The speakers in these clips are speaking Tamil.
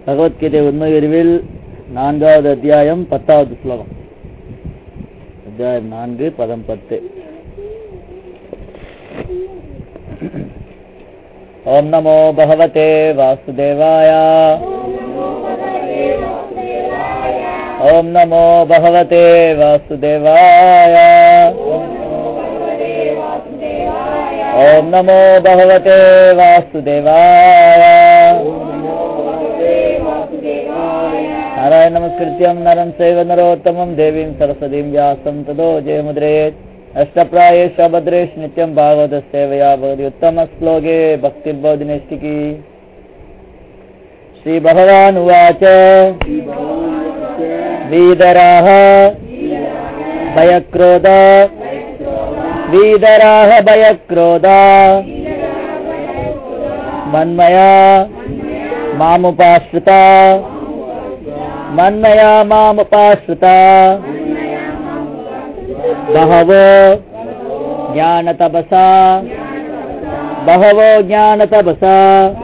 பகவத்கீதை உண்மை அறிவில் நான்காவது அத்தியாயம் பத்தாவது ஸ்லோகம் அத்தியாயம் நான்கு பதம் பத்து ஓம் நமோ பகவதே வாசுதேவாய ஓம் நமோ பகவதே வாசுதேவாய ஓம் நமோ பகவதே வாசுதேவாய नारायण नमस्कृत्यं नरं चैव नरोत्तमं देवीं सरस्वतीं व्यासं ततो जयमुद्रयेत् अष्टप्रायेष भद्रेश नित्यं भागवतसेवया भवति उत्तमश्लोके भक्तिर्बोधिनिष्ठिकी श्रीभगवान् उवाच वीदराः भयक्रोधा वीदराः भयक्रोधा मन्मया मामुपाश्रिता मन्मया मामुपाश्रिता बहवो ज्ञानतपसा बहवो ज्ञानतपसा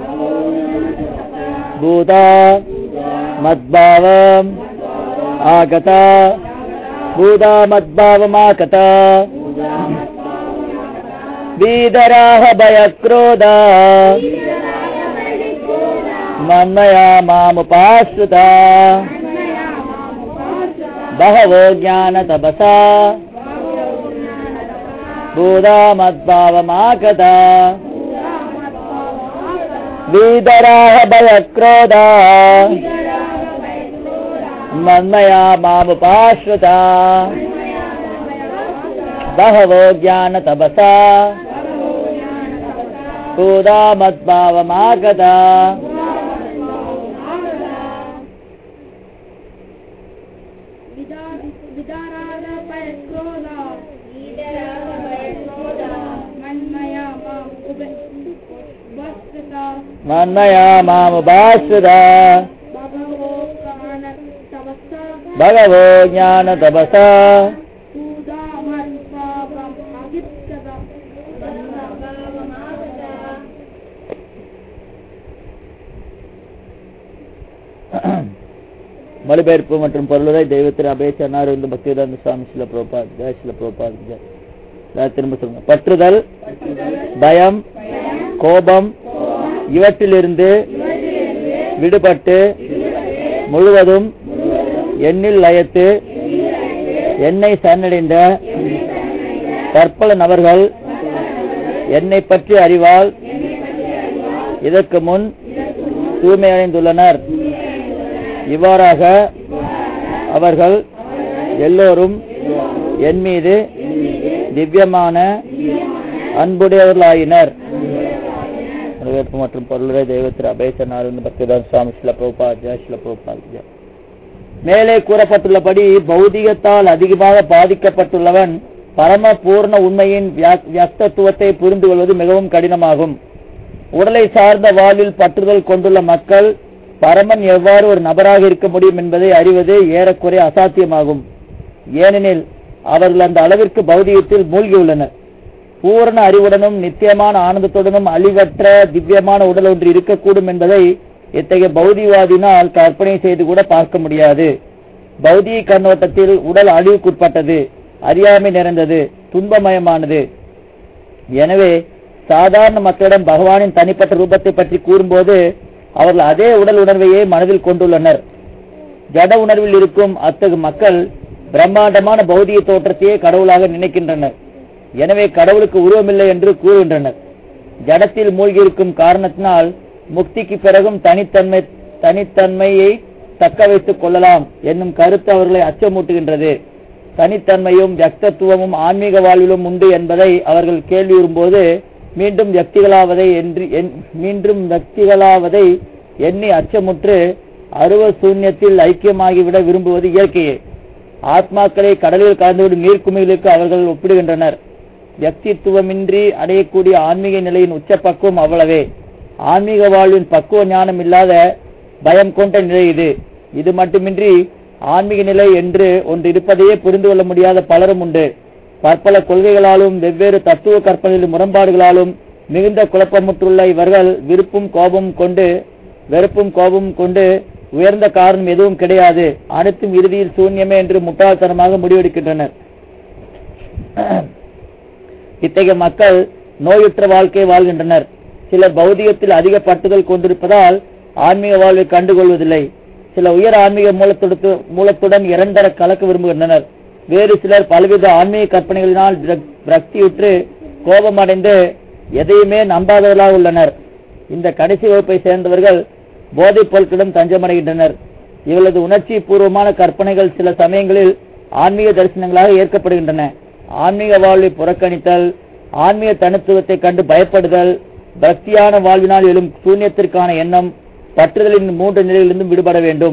भूता मद्भावम् आगता भूता मद्भावमागता बीदराः भयक्रोधा मन्मया मामुपाश्रिता बहवो ज्ञानतपसा भूता मद्भावमागता बीदराः भयक्रोधा मन्मया मामुपाश्रिता बहवो ज्ञानतपसा भूता मद्भावमागता विदाराद पयक्रोध मन्मया माम् उपस्थिता मन्मया मामुपाश्रिता भगवो कानतपसा भगवो ज्ञानतपसा पूजा मन्पापम् अगित्कदा மொழிபெயர்ப்பு மற்றும் பொருளுரை தெய்வத்தின் அபேசனார் இந்த பக்திவேதாந்த சுவாமி சில புரோபாத் ஜெய சில புரோபாத் ஜெய். அதாவது திரும்ப சொல்லுங்க பற்றுதல் பயம் கோபம் இவற்றிலிருந்து விடுபட்டு முழுவதும் எண்ணில் லயத்து என்னை சரணடைந்த பற்பல நபர்கள் என்னை பற்றி அறிவால் இதற்கு முன் தூய்மையடைந்துள்ளனர் இவ்வாறாக அவர்கள் எல்லோரும் என் மீது திவ்யமான அன்புடையவர்களாயினர் வரவேற்பு மற்றும் பொருளுரை தெய்வத்திரு அபேசனார் பக்திதான் சுவாமி சில பிரபுபாத் ஜெய் சில பிரபுபாத் ஜெய். மேலே கூறப்பட்டுள்ளபடி பௌதிகத்தால் அதிகமாக பாதிக்கப்பட்டுள்ளவன் பரம பூர்ண உண்மையின் வியா- வியக்தத்துவத்தை புரிந்து கொள்வது மிகவும் கடினமாகும் உடலை சார்ந்த வாழ்வில் பற்றுதல் கொண்டுள்ள மக்கள் பரமன் எவ்வாறு ஒரு நபராக இருக்க முடியும் என்பதை அறிவது ஏறக்குறைய அசாத்தியமாகும் ஏனெனில் அவர்கள் அந்த அளவிற்கு பௌதிகத்தில் மூழ்கியுள்ளனர் பூரண அறிவுடனும் நித்தியமான ஆனந்தத்துடனும் அழிவற்ற திவ்யமான உடல் ஒன்று இருக்கக்கூடும் என்பதை இத்தகைய பௌதிகவாதினால் கற்பனை செய்து கூட பார்க்க முடியாது பௌதிக கண்ணோட்டத்தில் உடல் அழிவுக்குட்பட்டது அறியாமை நிறைந்தது துன்பமயமானது எனவே சாதாரண மக்களிடம் பகவானின் தனிப்பட்ட ரூபத்தை பற்றி கூறும்போது அவர்கள் அதே உடல் உணர்வையே மனதில் கொண்டுள்ளனர் ஜட உணர்வில் இருக்கும் அத்தகு மக்கள் பிரம்மாண்டமான பௌதிக தோற்றத்தையே கடவுளாக நினைக்கின்றனர் எனவே கடவுளுக்கு உருவமில்லை என்று கூறுகின்றனர் ஜடத்தில் மூழ்கியிருக்கும் காரணத்தினால் முக்திக்கு பிறகும் தனித்தன்மை தனித்தன்மையை தக்க வைத்துக் கொள்ளலாம் என்னும் கருத்து அவர்களை அச்சமூட்டுகின்றது தனித்தன்மையும் வியக்தத்துவமும் ஆன்மீக வாழ்விலும் உண்டு என்பதை அவர்கள் கேள்வியுறும்போது மீண்டும் வியக்திகளாவதை என்று எண்- மீண்டும் வியக்திகளாவதை எண்ணி அச்சமுற்று அருவ சூன்யத்தில் ஐக்கியமாகிவிட விரும்புவது இயற்கையே ஆத்மாக்களை கடலில் கலந்துவிடும் நீர்க்குமிகளுக்கு அவர்கள் ஒப்பிடுகின்றனர் வியக்தித்துவமின்றி அடையக்கூடிய ஆன்மீக நிலையின் உச்சப்பக்குவம் அவ்வளவே ஆன்மீக வாழ்வின் பக்குவ ஞானம் இல்லாத பயம் கொண்ட நிலை இது இது மட்டுமின்றி ஆன்மீக நிலை என்று ஒன்று இருப்பதையே புரிந்து கொள்ள முடியாத பலரும் உண்டு பற்பல கொள்கைகளாலும் வெவ்வேறு தத்துவ கற்பனையில் முரண்பாடுகளாலும் மிகுந்த குழப்பமுற்றுள்ள இவர்கள் விருப்பும் கோபமும் கொண்டு வெறுப்பும் கோபமும் கொண்டு உயர்ந்த காரணம் எதுவும் கிடையாது அனைத்தும் இறுதியில் சூன்யமே என்று முட்டாள்தனமாக முடிவெடுக்கின்றனர் இத்தகைய மக்கள் நோயுற்ற வாழ்க்கை வாழ்கின்றனர் சிலர் பௌதிகத்தில் அதிக பட்டுதல் கொண்டிருப்பதால் ஆன்மீக வாழ்வை கண்டுகொள்வதில்லை சில உயர் ஆன்மீக மூலத்துடன் மூலத்துடன் இரண்டர கலக்க விரும்புகின்றனர் வேறு சிலர் பலவித ஆன்மீக கற்பனைகளினால் விரக்- விரக்தியுற்று கோபமடைந்து எதையுமே நம்பாதவர்களாக உள்ளனர் இந்த கடைசி வகுப்பை சேர்ந்தவர்கள் போதைப் பொருட்களிடம் தஞ்சமடைகின்றனர் இவர்களது உணர்ச்சி பூர்வமான கற்பனைகள் சில சமயங்களில் ஆன்மீக தரிசனங்களாக ஏற்கப்படுகின்றன ஆன்மீக வாழ்வை புறக்கணித்தல் ஆன்மீக தனித்துவத்தை கண்டு பயப்படுதல் பக்தியான வாழ்வினால் எழும் சூன்யத்திற்கான எண்ணம் பற்றுதலின் மூன்று நிலையிலிருந்தும் விடுபட வேண்டும்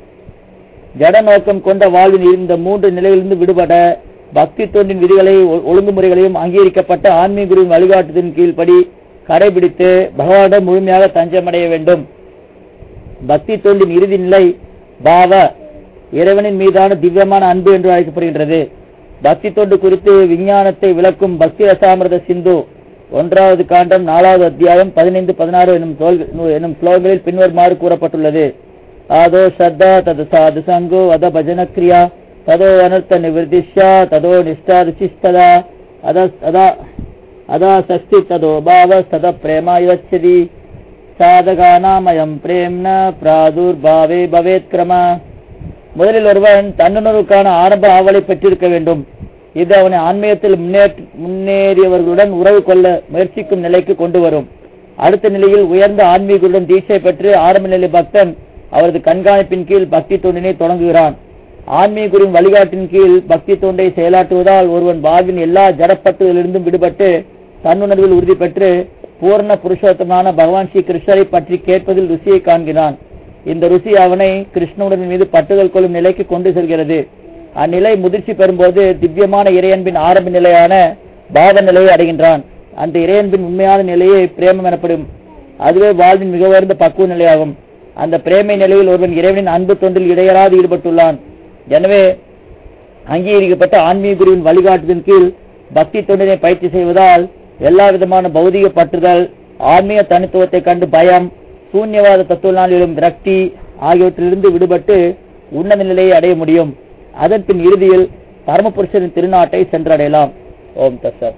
ஜட நோக்கம் கொண்ட வாழ்வின் இந்த மூன்று நிலையிலிருந்து விடுபட பக்தி தொண்டின் விதிகளை ஒ- ஒழுங்குமுறைகளையும் அங்கீகரிக்கப்பட்ட ஆன்மீக குருவின் வழிகாட்டுதலின் கீழ்ப்படி கடைபிடித்து பகவானிடம் முழுமையாக தஞ்சமடைய வேண்டும் பக்தி தொண்டின் இறுதி நிலை பாவ இறைவனின் மீதான திவ்யமான அன்பு என்று அழைக்கப்படுகின்றது பக்தி தொண்டு குறித்து விஞ்ஞானத்தை விளக்கும் பக்தி ரசாமிரத சிந்து ஒன்றாவது காண்டம் நாலாவது அத்தியாயம் பதினைந்து பதினாறு எனும் தோல்- எனும் ஸ்லோகங்களில் பின்வருமாறு கூறப்பட்டுள்ளது ஆதோ ஸ்ரத்தா தது சாது சங்கோ அத பஜன கிரியா ததோ அனர்த்த நிவர்திஷ்யா ததோ நிஷ்டாதிஷ்டதா அத அதா அதா சஷ்டி ததோ பாவ தத பிரேமா யச்சதி சாதகானாமயம் பிரேம்ன பிராதுர்பாவே பவேத் கிரம முதலில் ஒருவன் தன்னுணர்வுக்கான ஆரம்ப ஆவலை பெற்றிருக்க வேண்டும் இது அவனை ஆன்மீகத்தில் முன்னேற்ற முன்னேறியவர்களுடன் உறவு கொள்ள முயற்சிக்கும் நிலைக்கு கொண்டு வரும் அடுத்த நிலையில் உயர்ந்த ஆன்மீகருடன் தீட்சை பெற்று ஆரம்ப நிலை பக்தன் அவரது கண்காணிப்பின் கீழ் பக்தி தொண்டினை தொடங்குகிறான் ஆன்மீகுரின் வழிகாட்டின் கீழ் பக்தி தொண்டை செயலாற்றுவதால் ஒருவன் வாழ்வின் எல்லா ஜடப்பட்டுகளிலிருந்தும் விடுபட்டு தன்னுணர்வில் உறுதி பெற்று பூர்ண புருஷோத்தமான பகவான் ஸ்ரீ கிருஷ்ணரை பற்றி கேட்பதில் ருசியை காண்கிறான் இந்த ருசி அவனை கிருஷ்ணனுடன் மீது பட்டுதல் கொள்ளும் நிலைக்கு கொண்டு செல்கிறது அந்நிலை முதிர்ச்சி பெறும்போது திவ்யமான இறையன்பின் ஆரம்ப நிலையான பாவ நிலையை அடைகின்றான் அந்த இறையன்பின் உண்மையான நிலையே பிரேமம் எனப்படும் அதுவே வாழ்வின் மிக உயர்ந்த பக்குவ நிலையாகும் அந்த பிரேமை நிலையில் ஒருவன் இறைவனின் அன்பு தொண்டில் இடையறாது ஈடுபட்டுள்ளான் எனவே அங்கீகரிக்கப்பட்ட ஆன்மீக குருவின் வழிகாட்டுதலின் கீழ் பக்தி தொண்டினை பயிற்சி செய்வதால் எல்லா விதமான பௌதிக பற்றுதல் ஆன்மீக தனித்துவத்தை கண்டு பயம் சூன்யவாத தத்துவனால் எழும் விரக்தி ஆகியவற்றிலிருந்து விடுபட்டு உன்னத நிலையை அடைய முடியும் அதன் பின் இறுதியில் பரமபுருஷரின் திருநாட்டை சென்றடையலாம் ஓம் தசத்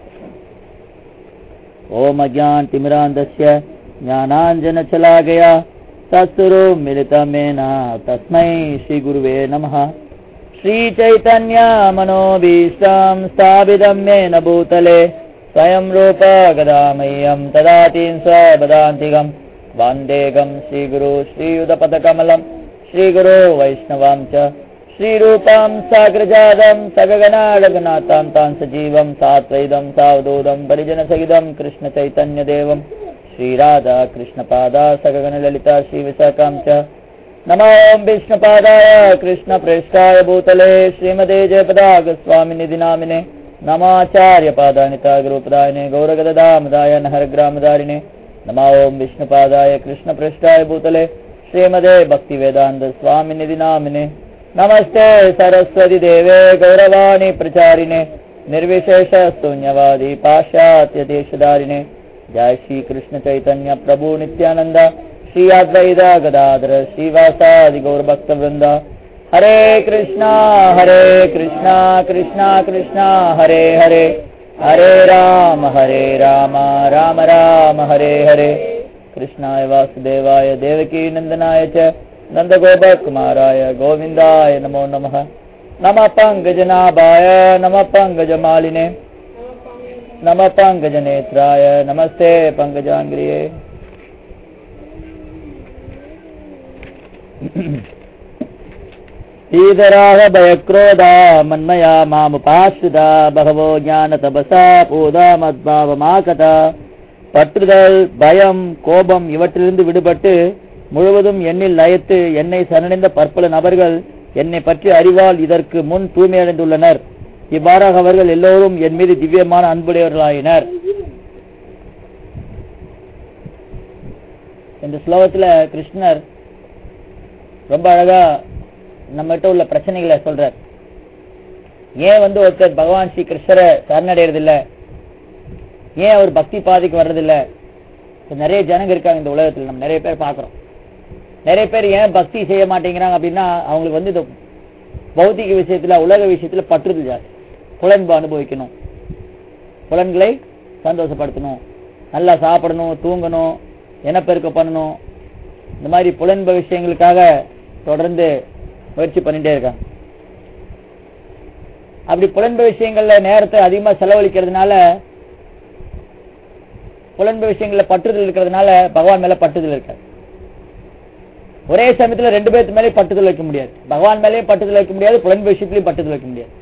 ஓம் அஜான் திமிராந்தஸ்ய ஞானாஞ்சன சலாகயா தத்சுரு மிலிதமேன தஸ்மை ஸ்ரீ குருவே நமः श्रीचैतन्य मनोभीष्टम् स्थापितम् येन भूतले स्वयं रूप गदामह्यम् ददातीम् स्वपदान्तिकम् वान्देकम् श्रीगुरु श्रीयुधपदकमलम् श्रीगुरो वैष्णवाम् च श्रीरूपम् साग्रजातम् सगगनाडगनाथाम् तान् सजीवम् सात्वैदम् सावधूतम् परिजनसहितम् कृष्णचैतन्यदेवम् श्रीराधा कृष्णपादा सगगनललिता श्रीविशाखाम् च नमो ओम् विष्णुपादाय कृष्णप्रेष्ठाय भूतले श्रीमते जयपदागस्वामिनिधि नामिने नमाचार्यपादानिता गुरुपदायिने गौरगददामदाय नहरग्रामदारिणे नमो ओम् विष्णुपादाय कृष्णप्रेष्ठाय भूतले श्रीमते भक्तिवेदान्त स्वामिनिधि नामिने नमस्ते सरस्वति देवे गौरवाणि प्रचारिणे निर्विशेष शून्यवादी पाश्चात्यदेशधारिणे जय श्री कृष्ण चैतन्य प्रभु नित्यानंद श्री अद्वैत गदाधर श्रीवासादि गौरभक्त वृंद हरे कृष्णा हरे कृष्णा कृष्णा कृष्णा हरे हरे हरे राम हरे राम राम राम हरे हरे कृष्णाय वासुदेवाय देवकी नंदनाय च नन्दगोपकुमाराय गोविन्दाय नमो नमः नमः पङ्कजनाभाय नमः पङ्कजमालिने नमः पङ्कजनेत्राय नमस्ते पङ्कजाङ्ग्रिये ஈதராக பயக்ரோதா மன்மயா மாமுபாஸ்ருதா பகவோ ஞான தபசா பூதா மத்பாவமாகதா பற்றுதல் பயம் கோபம் இவற்றிலிருந்து விடுபட்டு முழுவதும் எண்ணில் லயத்து என்னை சரணடைந்த பற்பல நபர்கள் என்னை பற்றி அறிவால் இதற்கு முன் தூய்மையடைந்துள்ளனர் இவ்வாறாக அவர்கள் எல்லோரும் என் மீது திவ்யமான அன்புடையவர்களாயினர் இந்த ஸ்லோகத்துல கிருஷ்ணர் ரொம்ப அழகா நம்மகிட்ட உள்ள பிரச்சனைகளை சொல்றார் ஏன் வந்து ஒருத்தர் பகவான் ஸ்ரீ கிருஷ்ணரை சரணடைறது இல்ல ஏன் அவர் பக்தி பாதைக்கு வர்றதில்ல இப்ப நிறைய ஜனங்க இருக்காங்க இந்த உலகத்துல நம்ம நிறைய பேர் பாக்குறோம் நிறைய பேர் ஏன் பக்தி செய்ய மாட்டேங்கிறாங்க அப்படின்னா அவங்களுக்கு வந்து இந்த பௌத்திக விஷயத்துல உலக விஷயத்துல பற்றுதல் ஜாஸ்தி புலன்பு அனுபவிக்கணும் புலன்களை சந்தோஷப்படுத்தணும் நல்லா சாப்பிடணும் தூங்கணும் இனப்பெருக்க பண்ணணும் இந்த மாதிரி புலன்ப விஷயங்களுக்காக தொடர்ந்து முயற்சி பண்ணிட்டே இருக்காங்க அப்படி புலன்ப விஷயங்கள்ல நேரத்தை அதிகமா செலவழிக்கிறதுனால புலன்ப விஷயங்கள்ல பற்றுதல் இருக்கிறதுனால பகவான் மேல பற்றுதல் இருக்காது ஒரே சமயத்துல ரெண்டு பேருக்கு மேலே பட்டுதல் வைக்க முடியாது பகவான் மேலேயும் பட்டுதல் வைக்க முடியாது புலன்பு விஷயத்திலையும் பட்டுதல் வைக்க முடியாது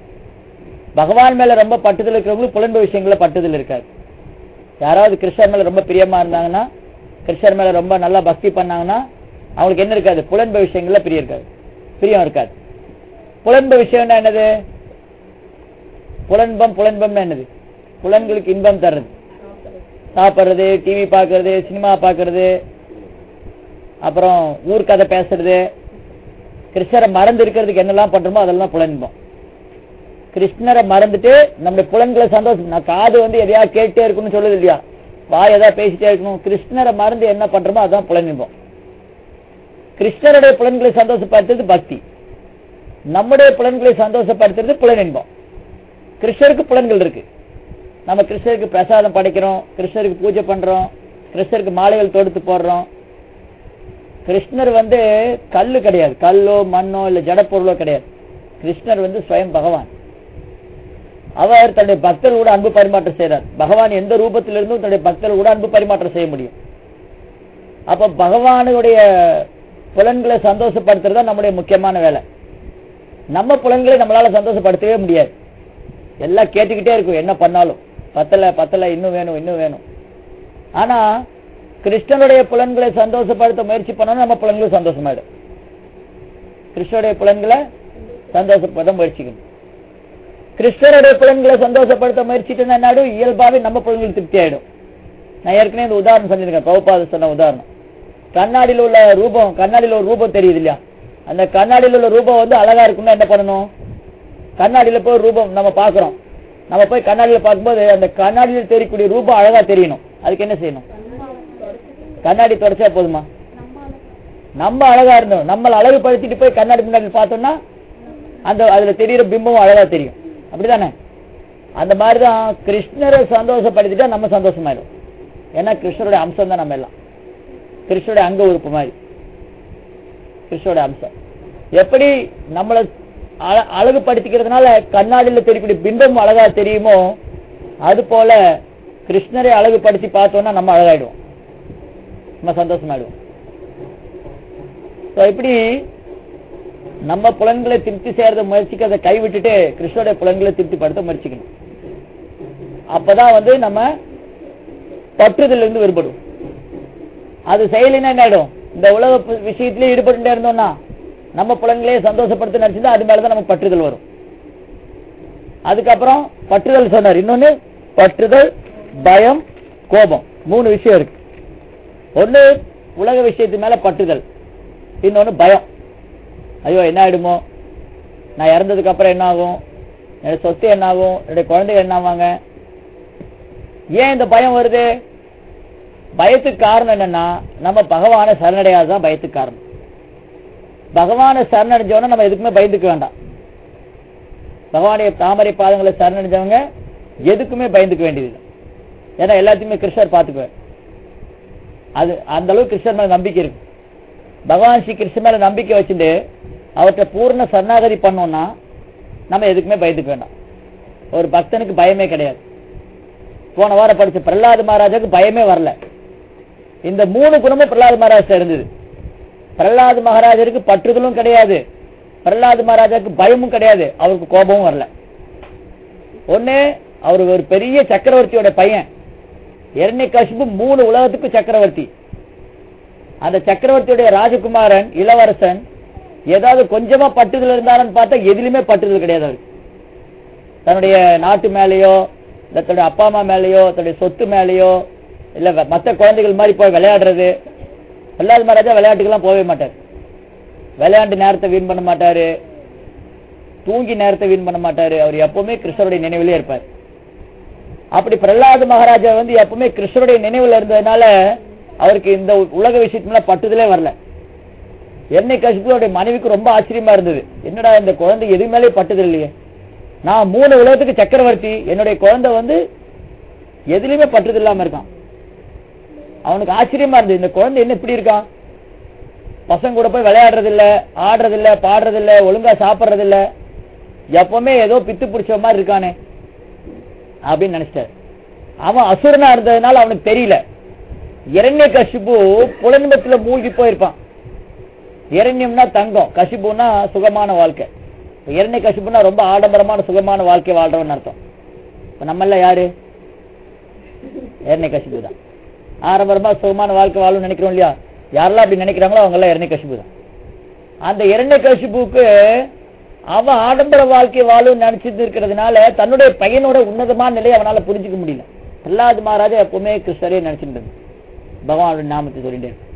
பகவான் மேல ரொம்ப பட்டுதல் இருக்கிறவங்களுக்கு புலன்பு விஷயங்கள பட்டுதல் இருக்காது யாராவது கிருஷ்ணர் மேல ரொம்ப பிரியமா இருந்தாங்கன்னா கிருஷ்ணர் மேல ரொம்ப நல்லா பக்தி பண்ணாங்கன்னா அவங்களுக்கு என்ன இருக்காது புலன்ப விஷயங்கள்ல பிரியம் இருக்காது பிரியம் இருக்காது புலன்ப விஷயம்னா என்னது புலன்பம் புலன்பம்னா என்னது புலன்களுக்கு இன்பம் தர்றது சாப்பிடுறது டிவி பார்க்கறது சினிமா பார்க்கறது அப்புறம் ஊர் கதை பேசுறது கிருஷ்ணரை மறந்து இருக்கிறதுக்கு என்னெல்லாம் பண்றோமோ அதெல்லாம் புலன்பம் கிருஷ்ணரை மறந்துட்டு நம்முடைய புலன்களை சந்தோஷம் நான் காது வந்து எதையாவது கேட்டே இருக்கணும்னு சொல்லுது இல்லையா வாய் எதாவது பேசிட்டே இருக்கணும் கிருஷ்ணரை மறந்து என்ன பண்றோமோ அதான் புலனின்பம் கிருஷ்ணருடைய புலன்களை சந்தோஷப்படுத்துறது பக்தி நம்முடைய புலன்களை சந்தோஷப்படுத்துறது புலனின்பம் கிருஷ்ணருக்கு புலன்கள் இருக்கு நம்ம கிருஷ்ணருக்கு பிரசாதம் படைக்கிறோம் கிருஷ்ணருக்கு பூஜை பண்றோம் கிருஷ்ணருக்கு மாலைகள் தொடுத்து போடுறோம் கிருஷ்ணர் வந்து கல்லு கிடையாது கல்லோ மண்ணோ இல்ல ஜடப்பொருளோ கிடையாது கிருஷ்ணர் வந்து ஸ்வயம் பகவான் அவர் தன்னுடைய பக்தர்கள் கூட அன்பு பரிமாற்றம் செய்றார் பகவான் எந்த ரூபத்திலிருந்தும் தன்னுடைய பக்தர்கள் கூட அன்பு பரிமாற்றம் செய்ய முடியும் அப்ப பகவானுடைய புலன்களை சந்தோஷப்படுத்துறது தான் நம்முடைய முக்கியமான வேலை நம்ம புலன்களை நம்மளால சந்தோஷப்படுத்தவே முடியாது எல்லாம் கேட்டுக்கிட்டே இருக்கும் என்ன பண்ணாலும் பத்தல பத்தல இன்னும் வேணும் இன்னும் வேணும் ஆனா கிருஷ்ணனுடைய புலன்களை சந்தோஷப்படுத்த முயற்சி பண்ணணும் நம்ம புலன்களும் சந்தோஷமாயிடும் கிருஷ்ணனுடைய புலன்களை சந்தோஷப்படுத்த முயற்சிக்கணும் கிருஷ்ணருடைய புலன்களை சந்தோஷப்படுத்த முயற்சிட்டு என்னாடு இயல்பாவே நம்ம புலன்கள் திருப்தி ஆயிடும் நான் ஏற்கனவே இந்த உதாரணம் சொல்லியிருக்கேன் பகுப்பாத சொன்ன உதாரணம் கண்ணாடியில் உள்ள ரூபம் கண்ணாடியில் ஒரு ரூபம் தெரியுது இல்லையா அந்த கண்ணாடியில் உள்ள ரூபம் வந்து அழகா இருக்குன்னா என்ன பண்ணணும் கண்ணாடியில போய் ரூபம் நம்ம பாக்குறோம் நம்ம போய் கண்ணாடியில பார்க்கும்போது அந்த கண்ணாடியில் தெரியக்கூடிய ரூபம் அழகா தெரியணும் அதுக்கு என்ன செய்யணும் கண்ணாடி தொடச்சா போதுமா நம்ம அழகா இருந்தோம் நம்மள அழகுபடுத்திட்டு போய் கண்ணாடி முன்னாடி பார்த்தோம்னா அந்த அதுல தெரியுற பிம்பமும் அழகா தெரியும் அப்படிதானே அந்த மாதிரிதான் கிருஷ்ணரை சந்தோஷப்படுத்திட்டா நம்ம சந்தோஷமாயிடும் ஏன்னா கிருஷ்ணருடைய அம்சம் தான் நம்ம எல்லாம் கிருஷ்ணருடைய அங்க உறுப்பு மாதிரி கிருஷ்ணருடைய அம்சம் எப்படி நம்மளை அழ- அழகுபடுத்திக்கிறதுனால கண்ணாடியில தெரியக்கூடிய பிம்பம் அழகா தெரியுமோ அது போல கிருஷ்ணரை அழகுபடுத்தி பார்த்தோம்னா நம்ம அழகாயிடுவோம் நம்ம சந்தோஷமாயிடுவோம் So, இப்படி நம்ம புலன்களை திருப்தி செய்யறத முயற்சிக்கிறத கைவிட்டுட்டு கிருஷ்ணருடைய புலன்களை திருப்திப்படுத்த முயற்சிக்கணும் அப்பதான் வந்து நம்ம பற்றுதல் இருந்து விடுபடும் அது செயலினா என்ன ஆயிடும் இந்த உலக பு- விஷயத்திலே ஈடுபட்டு இருந்தோம்னா நம்ம புலன்களே சந்தோஷப்படுத்த நினைச்சுதான் அது மேலதான் நமக்கு பற்றுதல் வரும் அதுக்கப்புறம் பற்றுதல் சொன்னார் இன்னொன்னு பற்றுதல் பயம் கோபம் மூணு விஷயம் இருக்கு ஒண்ணு உலக விஷயத்து மேல பற்றுதல் இன்னொன்னு பயம் ஐயோ என்ன ஆயிடுமோ நான் இறந்ததுக்கு அப்புறம் என்ன ஆகும் என்னோட சொத்து என்ன ஆகும் என்னுடைய குழந்தைகள் என்ன ஆவாங்க ஏன் இந்த பயம் வருது பயத்துக்கு காரணம் என்னன்னா நம்ம பகவானை சரணடையாததான் பயத்துக்கு காரணம் பகவானை சரணடைஞ்சவன நம்ம எதுக்குமே பயந்துக்க வேண்டாம் பகவானுடைய தாமரை பாதங்களை சரணடைஞ்சவங்க எதுக்குமே பயந்துக்க வேண்டியது ஏன்னா எல்லாத்தையுமே கிருஷ்ணர் பார்த்துக்குவார் அது அந்த அளவுக்கு கிருஷ்ணர் மேல நம்பிக்கை இருக்கு பகவான் ஸ்ரீ கிருஷ்ணன் மேல நம்பிக்கை வச்சுட்டு அவர்கிட்ட பூர்ண சரணாகதி பண்ணோம்னா நம்ம எதுக்குமே பயந்துக்க வேண்டாம் ஒரு பக்தனுக்கு பயமே கிடையாது போன வாரம் படிச்ச பிரகலாத மகாராஜாக்கு பயமே வரல இந்த மூணு குணமும் பிரகலாத மகாராஜா இருந்தது பிரகலாத மகாராஜருக்கு பற்றுதலும் கிடையாது பிரகலாத மகாராஜாக்கு பயமும் கிடையாது அவருக்கு கோபமும் வரல ஒண்ணு அவர் ஒரு பெரிய சக்கரவர்த்தியோட பையன் இரண்ய கசிப்பு மூணு உலகத்துக்கு சக்கரவர்த்தி அந்த சக்கரவர்த்தியுடைய ராஜகுமாரன் இளவரசன் ஏதாவது கொஞ்சமா பட்டுதல் இருந்தாலும் பார்த்தா எதிலுமே பட்டுதல் கிடையாது அவருக்கு தன்னுடைய நாட்டு மேலேயோ இல்ல தன்னுடைய அப்பா அம்மா மேலேயோ தன்னுடைய சொத்து மேலேயோ இல்ல வ- மத்த குழந்தைகள் மாதிரி போய் விளையாடுறது பிரகலாத் மகாராஜா விளையாட்டுக்கெல்லாம் போகவே மாட்டார் விளையாண்டு நேரத்தை வீண் பண்ண மாட்டாரு தூங்கி நேரத்தை வீண் பண்ண மாட்டாரு அவர் எப்பவுமே கிருஷ்ணருடைய நினைவிலே இருப்பார் அப்படி பிரகலாத மகாராஜா வந்து எப்பவுமே கிருஷ்ணருடைய நினைவுல இருந்ததுனால அவருக்கு இந்த உலக விஷயத்துல பட்டுதலே வரல என்னை கஷ்புடைய மனைவிக்கு ரொம்ப ஆச்சரியமா இருந்தது என்னடா இந்த குழந்தை எது மேலே பட்டது இல்லையே நான் மூணு உலகத்துக்கு சக்கரவர்த்தி என்னுடைய குழந்தை வந்து எதுலயுமே பட்டது இல்லாம இருக்கான் அவனுக்கு ஆச்சரியமா இருந்தது இந்த குழந்தை என்ன இப்படி இருக்கான் பசங்க கூட போய் விளையாடுறது இல்ல ஆடுறது இல்ல பாடுறது இல்ல ஒழுங்கா சாப்பிடுறது இல்ல எப்பவுமே ஏதோ பித்து பிடிச்ச மாதிரி இருக்கானே அப்படின்னு நினைச்சிட்டாரு அவன் அசுரனா இருந்ததுனால அவனுக்கு தெரியல இரண்ய கசிபு புலன்பத்துல மூழ்கி போயிருப்பான் இரண்யம்னா தங்கம் கசிபுனா சுகமான வாழ்க்கை இரண்ய கசிபுனா ரொம்ப ஆடம்பரமான சுகமான வாழ்க்கை வாழ்றவன் அர்த்தம் இப்ப நம்மள யாரு இரண்ய கசிபு தான் ஆடம்பரமா சுகமான வாழ்க்கை வாழும் நினைக்கிறோம் இல்லையா யாரெல்லாம் அப்படி நினைக்கிறாங்களோ அவங்க எல்லாம் இரண்ய கசிபு தான் அந்த இரண்ய கசிபுக்கு அவன் ஆடம்பர வாழ்க்கை வாழும் நினைச்சிட்டு இருக்கிறதுனால தன்னுடைய பையனோட உன்னதமான நிலையை அவனால புரிஞ்சுக்க முடியல பிரலாத் மகாராஜா எப்பவுமே கிருஷ்ணரே நினைச்சிட்டு இருந்தார். பகவானுடைய நாமத்தை சொல்லிட்டே இருப்பார்.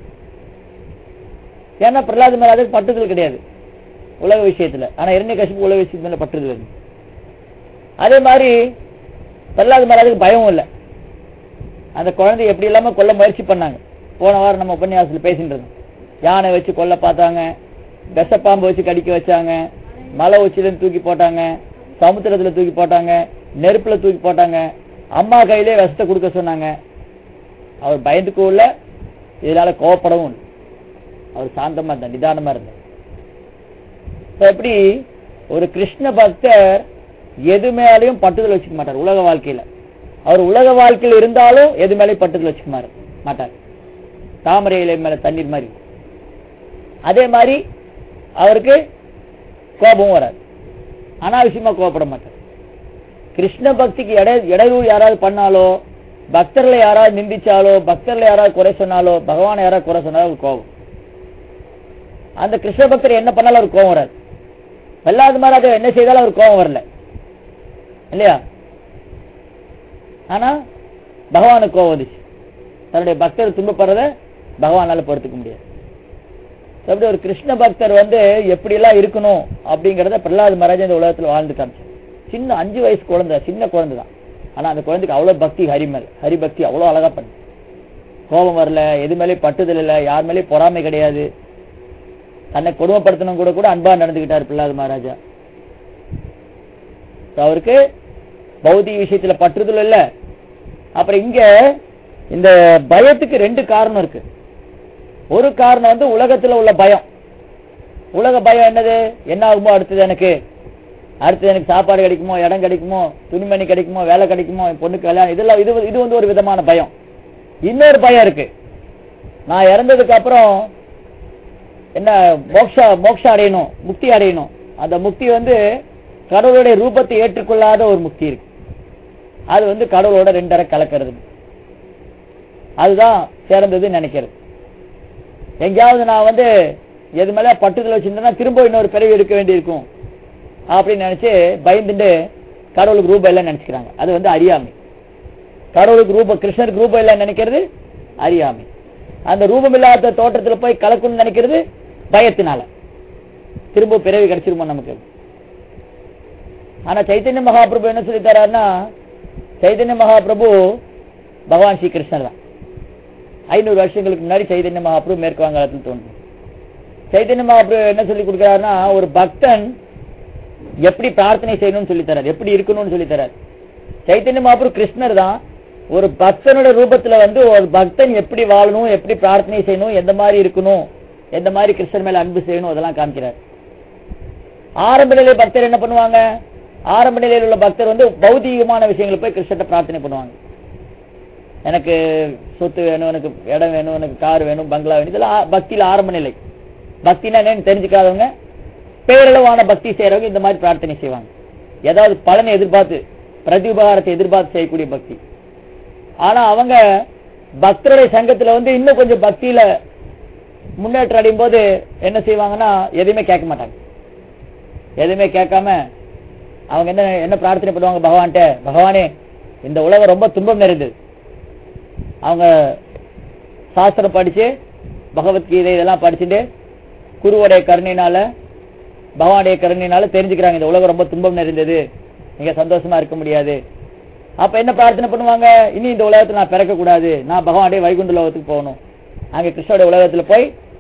ஏன்னா பிரலாத் மகாராஜர் பட்டுதல் கிடையாது உலக விஷயத்துல ஆனா இரண்ய கசிப்பு உலக விஷயத்துல பட்டுதல் இருக்கு அதே மாதிரி பிரலாத் மகாராஜுக்கு பயம் இல்லை அந்த குழந்தை எப்படி இல்லாம கொல்ல முயற்சி பண்ணாங்க போன வாரம் நம்ம உபன்யாசத்துல பேசிட்டு இருந்தோம் யானை வச்சு கொல்ல பார்த்தாங்க விஷப்பாம்பு வச்சு கடிக்க வச்சாங்க மலை உச்சில தூக்கி போட்டாங்க சமுத்திரத்துல தூக்கி போட்டாங்க நெருப்புல தூக்கி போட்டாங்க அம்மா கையிலே விஷத்தை கொடுக்க சொன்னாங்க அவர் பயந்துக்கும் இல்ல இதனால கோவப்படவும் இல்லை அவர் சாந்தமா இருந்தார் நிதானமா இருந்தார் இப்ப எப்படி ஒரு கிருஷ்ண பக்தர் எது மேலயும் பட்டுதல் வச்சுக்க மாட்டார் உலக வாழ்க்கையில அவர் உலக வாழ்க்கையில் இருந்தாலும் எது மேலயும் பட்டுதல் வச்சுக்க மாட்டார் மாட்டார் தாமரை இலை மேல தண்ணீர் மாதிரி அதே மாதிரி அவருக்கு கோபமும் வராது அனாவசியமா கோபப்பட மாட்டார் கிருஷ்ண பக்திக்கு இட இடையூறு யாராவது பண்ணாலோ பக்தர்களை யாராவது நிந்திச்சாலோ பக்தர்களை யாராவது குறை சொன்னாலோ பகவானை யாராவது குறை சொன்னாலும் அவருக்கு கோபம் அந்த கிருஷ்ண பக்தர் என்ன பண்ணாலும் அவருக்கு கோபம் வராது பிரகலாத் மகாராஜா என்ன செய்தாலும் அவருக்கு கோபம் வரல இல்லையா ஆனா பகவானுக்கு கோபம் வந்துச்சு தன்னுடைய பக்தர் துன்பப்படுறத பகவானால பொறுத்துக்க முடியாது அப்படி ஒரு கிருஷ்ண பக்தர் வந்து எப்படி எல்லாம் இருக்கணும் அப்படிங்கறத பிரகலாத் மகாராஜா இந்த உலகத்துல வாழ்ந்து காமிச்சார் சின்ன அஞ்சு வயசு குழந்தை சின்ன குழந்தை தான் ஆனா அந்த குழந்தைக்கு அவ்வளவு பக்தி ஹரி மேல ஹரி பக்தி அவ்வளவு அழகா பண்ணு கோபம் வரல எது மேலேயும் பட்டுதல் இல்ல யார் மேலேயும் பொறாமை கிடையாது தன்னை கொடுமைப்படுத்தணும் கூட கூட அன்பா நடந்துகிட்டார் பிரகலாத் மகாராஜா So அவருக்கு பௌதிக விஷயத்துல பற்றுதல் இல்ல அப்புறம் இங்க இந்த பயத்துக்கு ரெண்டு காரணம் இருக்கு ஒரு காரணம் வந்து உலகத்துல உள்ள பயம் உலக பயம் என்னது என்ன ஆகுமோ அடுத்தது எனக்கு அடுத்தது எனக்கு சாப்பாடு கிடைக்குமோ இடம் கிடைக்குமோ துணிமணி கிடைக்குமோ வேலை கிடைக்குமோ என் பொண்ணுக்கு கல்யாணம் இதெல்லாம் இது இது வந்து ஒரு விதமான பயம் இன்னொரு பயம் இருக்கு நான் இறந்ததுக்கு அப்புறம் என்ன மோக்ஷா மோக்ஷா அடையணும் முக்தி அடையணும் அந்த முக்தி வந்து கடவுளுடைய ரூபத்தை ஏற்றுக்கொள்ளாத ஒரு முக்தி இருக்கு அது வந்து கடவுளோட ரெண்டரை கலக்கிறது அதுதான் சிறந்ததுன்னு நினைக்கிறது எங்கேயாவது நான் வந்து எது மேல பட்டுதல் வச்சிருந்தேன்னா திரும்ப இன்னொரு பிறவி எடுக்க வேண்டியிருக்கும் அப்படின்னு நினைச்சு பயந்துட்டு கடவுளுக்கு ரூபம் எல்லாம் நினைச்சுக்கிறாங்க அது வந்து அறியாமை கடவுளுக்கு ரூப கிருஷ்ணருக்கு ரூபம் எல்லாம் நினைக்கிறது அறியாமை அந்த ரூபம் இல்லாத தோற்றத்துல போய் கலக்கணும்னு நினைக்கிறது பயத்தினால திரும்ப பிறவி கிடைச்சிருமோ நமக்கு ஆனா சைத்தன்ய மகாபிரபு என்ன சொல்லி தராருன்னா சைதன்ய மகாபிரபு பகவான் ஸ்ரீ கிருஷ்ணர் தான் ஐநூறு வருஷங்களுக்கு முன்னாடி சைதன்ய மகாபிரபு மேற்கு வங்காளத்தில் தோன்றும் சைதன்ய மகாபிரபு என்ன சொல்லி கொடுக்கிறாருன்னா ஒரு பக்தன் எப்படி பிரார்த்தனை செய்யணும்னு சொல்லி தரார் எப்படி இருக்கணும்னு சொல்லி தரார் சைத்தன்ய மகாபிரபு கிருஷ்ணர் தான் ஒரு பக்தனோட ரூபத்துல வந்து ஒரு பக்தன் எப்படி வாழணும் எப்படி பிரார்த்தனை செய்யணும் எந்த மாதிரி இருக்கணும் எந்த மாதிரி கிருஷ்ணர் மேல அன்பு செய்யணும் அதெல்லாம் காமிக்கிறார் ஆரம்ப நிலை பக்தர் என்ன பண்ணுவாங்க ஆரம்ப நிலையில் உள்ள பக்தர் வந்து பௌதீகமான விஷயங்களை போய் கிருஷ்ணர்ட்ட பிரார்த்தனை பண்ணுவாங்க எனக்கு சொத்து வேணும் எனக்கு இடம் வேணும் எனக்கு கார் வேணும் பங்களா வேணும் இதெல்லாம் ஆ- பக்தியில ஆரம்ப நிலை பக்தினா என்னன்னு தெரிஞ்சுக்காதவங்க பேரளவான பக்தி செய்யறவங்க இந்த மாதிரி பிரார்த்தனை செய்வாங்க ஏதாவது பலனை எதிர்பார்த்து பிரதிபகாரத்தை எதிர்பார்த்து செய்யக்கூடிய பக்தி ஆனா அவங்க பக்தருடைய சங்கத்துல வந்து இன்னும் கொஞ்சம் பக்தியில முன்னேற்றம் அடையும் போது என்ன செய்வாங்கன்னா எதையுமே கேட்க மாட்டாங்க எதுவுமே கேட்காம அவங்க என்ன என்ன பிரார்த்தனை பண்ணுவாங்க பகவான்கிட்ட பகவானே இந்த உலகம் ரொம்ப துன்பம் நிறைந்தது அவங்க சாஸ்திரம் படிச்சு பகவத்கீதை இதெல்லாம் படிச்சுட்டு குருவுடைய கருணையினால பகவானுடைய கருணையினால தெரிஞ்சுக்கிறாங்க இந்த உலகம் ரொம்ப துன்பம் நிறைந்தது நீங்க சந்தோஷமா இருக்க முடியாது அப்ப என்ன பிரார்த்தனை பண்ணுவாங்க இனி இந்த உலகத்துல நான் பிறக்க கூடாது நான் பகவானுடைய வைகுண்ட உலகத்துக்கு போகணும் அங்க கிருஷ்ணோட உலகத்துல போய்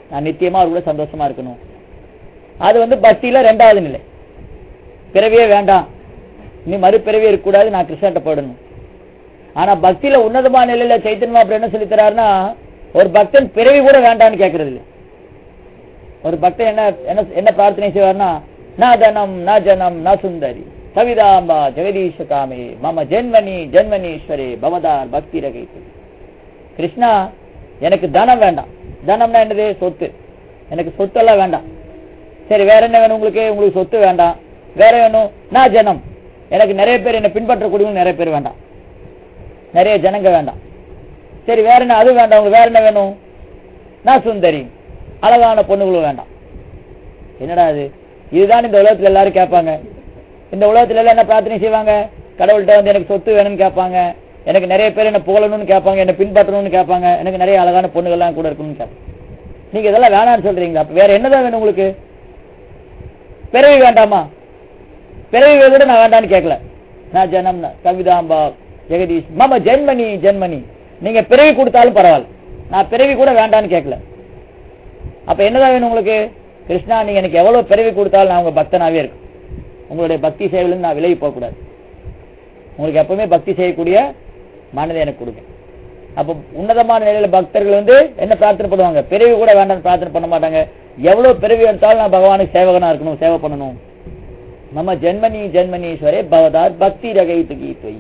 நான் நித்தியமா அவர் கூட சந்தோஷமா இருக்கணும் அது வந்து பக்தியில ரெண்டாவது நிலை பிறவியே வேண்டாம் நீ மறுபிறவி இருக்கக்கூடாது நான் கிருஷ்ணர்கிட்ட போயிடணும் ஆனா பக்தியில உன்னதமான நிலையில சைத்தன்ய மகாபிரபு என்ன சொல்லித் தர்றாருன்னா ஒரு பக்தன் பிறவி கூட வேண்டாம்னு கேட்கறது இல்ல ஒரு பக்தன் என்ன என்ன என்ன பிரார்த்தனை செய்வார்னா நா தனம் நா ஜனம் நா சுந்தரி கவிதாம்பா ஜெகதீஷ காமே மம ஜென்மனி ஜென்மனீஸ்வரே பவதார் பக்தி ரகைத்து கிருஷ்ணா எனக்கு தனம் வேண்டாம் தனம்னா என்னது சொத்து எனக்கு சொத்தெல்லாம் வேண்டாம் சரி வேற என்ன வேணும் உங்களுக்கு உங்களுக்கு சொத்து வேண்டாம் வேற வேணும் நான் ஜனம் எனக்கு நிறைய பேர் என்ன பின்பற்றக்கூடியவங்க நிறைய பேர் வேண்டாம் நிறைய ஜனங்க வேண்டாம் சரி வேற என்ன அது வேண்டாம் உங்களுக்கு வேற என்ன வேணும் நான் சுந்தரி அழகான பொண்ணுகளும் வேண்டாம் என்னடா இது இதுதான் இந்த உலகத்துல எல்லாரும் கேட்பாங்க இந்த உலகத்துல எல்லாம் என்ன பிரார்த்தனை செய்வாங்க கடவுள்கிட்ட வந்து எனக்கு சொத்து வேணும்னு கேட்பாங்க எனக்கு நிறைய பேர் என்ன புகழணும்னு கேட்பாங்க என்ன பின்பற்றணும்னு கேட்பாங்க எனக்கு நிறைய அழகான பொண்ணுகள்லாம் கூட இருக்கணும்னு கேட்பாங்க நீங்க இதெல்லாம் வேணாம்னு சொல்றீங்களா அப்ப வேற என்னதான் வேணும் உங்களுக்கு பிறவி வேண்டாமா பிறவி கூட நான் வேண்டாம்னு கேட்கல நான் ஜனம் கவிதாம்பா ஜெகதீஷ் மம ஜென்மனி ஜென்மனி நீங்க பிறவி கொடுத்தாலும் பரவாயில்ல நான் பிறவி கூட வேண்டாம்னு கேட்கல அப்ப என்னதான் வேணும் உங்களுக்கு கிருஷ்ணா நீங்க எனக்கு எவ்வளவு பிறவி கொடுத்தாலும் நான் உங்க பக்தனாவே இருக்கும் உங்களுடைய பக்தி சேவையிலிருந்து நான் விலகி போக கூடாது உங்களுக்கு எப்பவுமே பக்தி செய்யக்கூடிய மனதை எனக்கு கொடுங்க அப்ப உன்னதமான நிலையில பக்தர்கள் வந்து என்ன பிரார்த்தனை பண்ணுவாங்க பிறவி கூட வேண்டாம் பிரார்த்தனை பண்ண மாட்டாங்க எவ்வளவு பிறவி எடுத்தாலும் நான் பகவானுக்கு சேவகனா இருக்கணும் சேவை பண்ணணும் நம்ம ஜென்மனி ஜென்மனீஸ்வரே பவதார் பக்தி ரகைத்து கீத்வை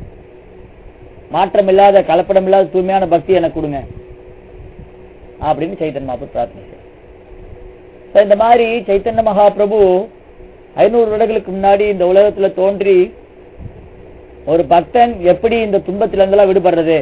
மாற்றம் இல்லாத கலப்படம் இல்லாத தூய்மையான பக்தி எனக்கு கொடுங்க அப்படின்னு சைத்தன்ய மகாபு பிரார்த்தனை செய்றார். So, இந்த மாதிரி சைத்தன்ய மகாபிரபு ஐநூறு வருடங்களுக்கு முன்னாடி இந்த உலகத்துல தோன்றி ஒரு பக்தன் எப்படி இந்த துன்பத்தில இருந்தெல்லாம் விடுபடுறது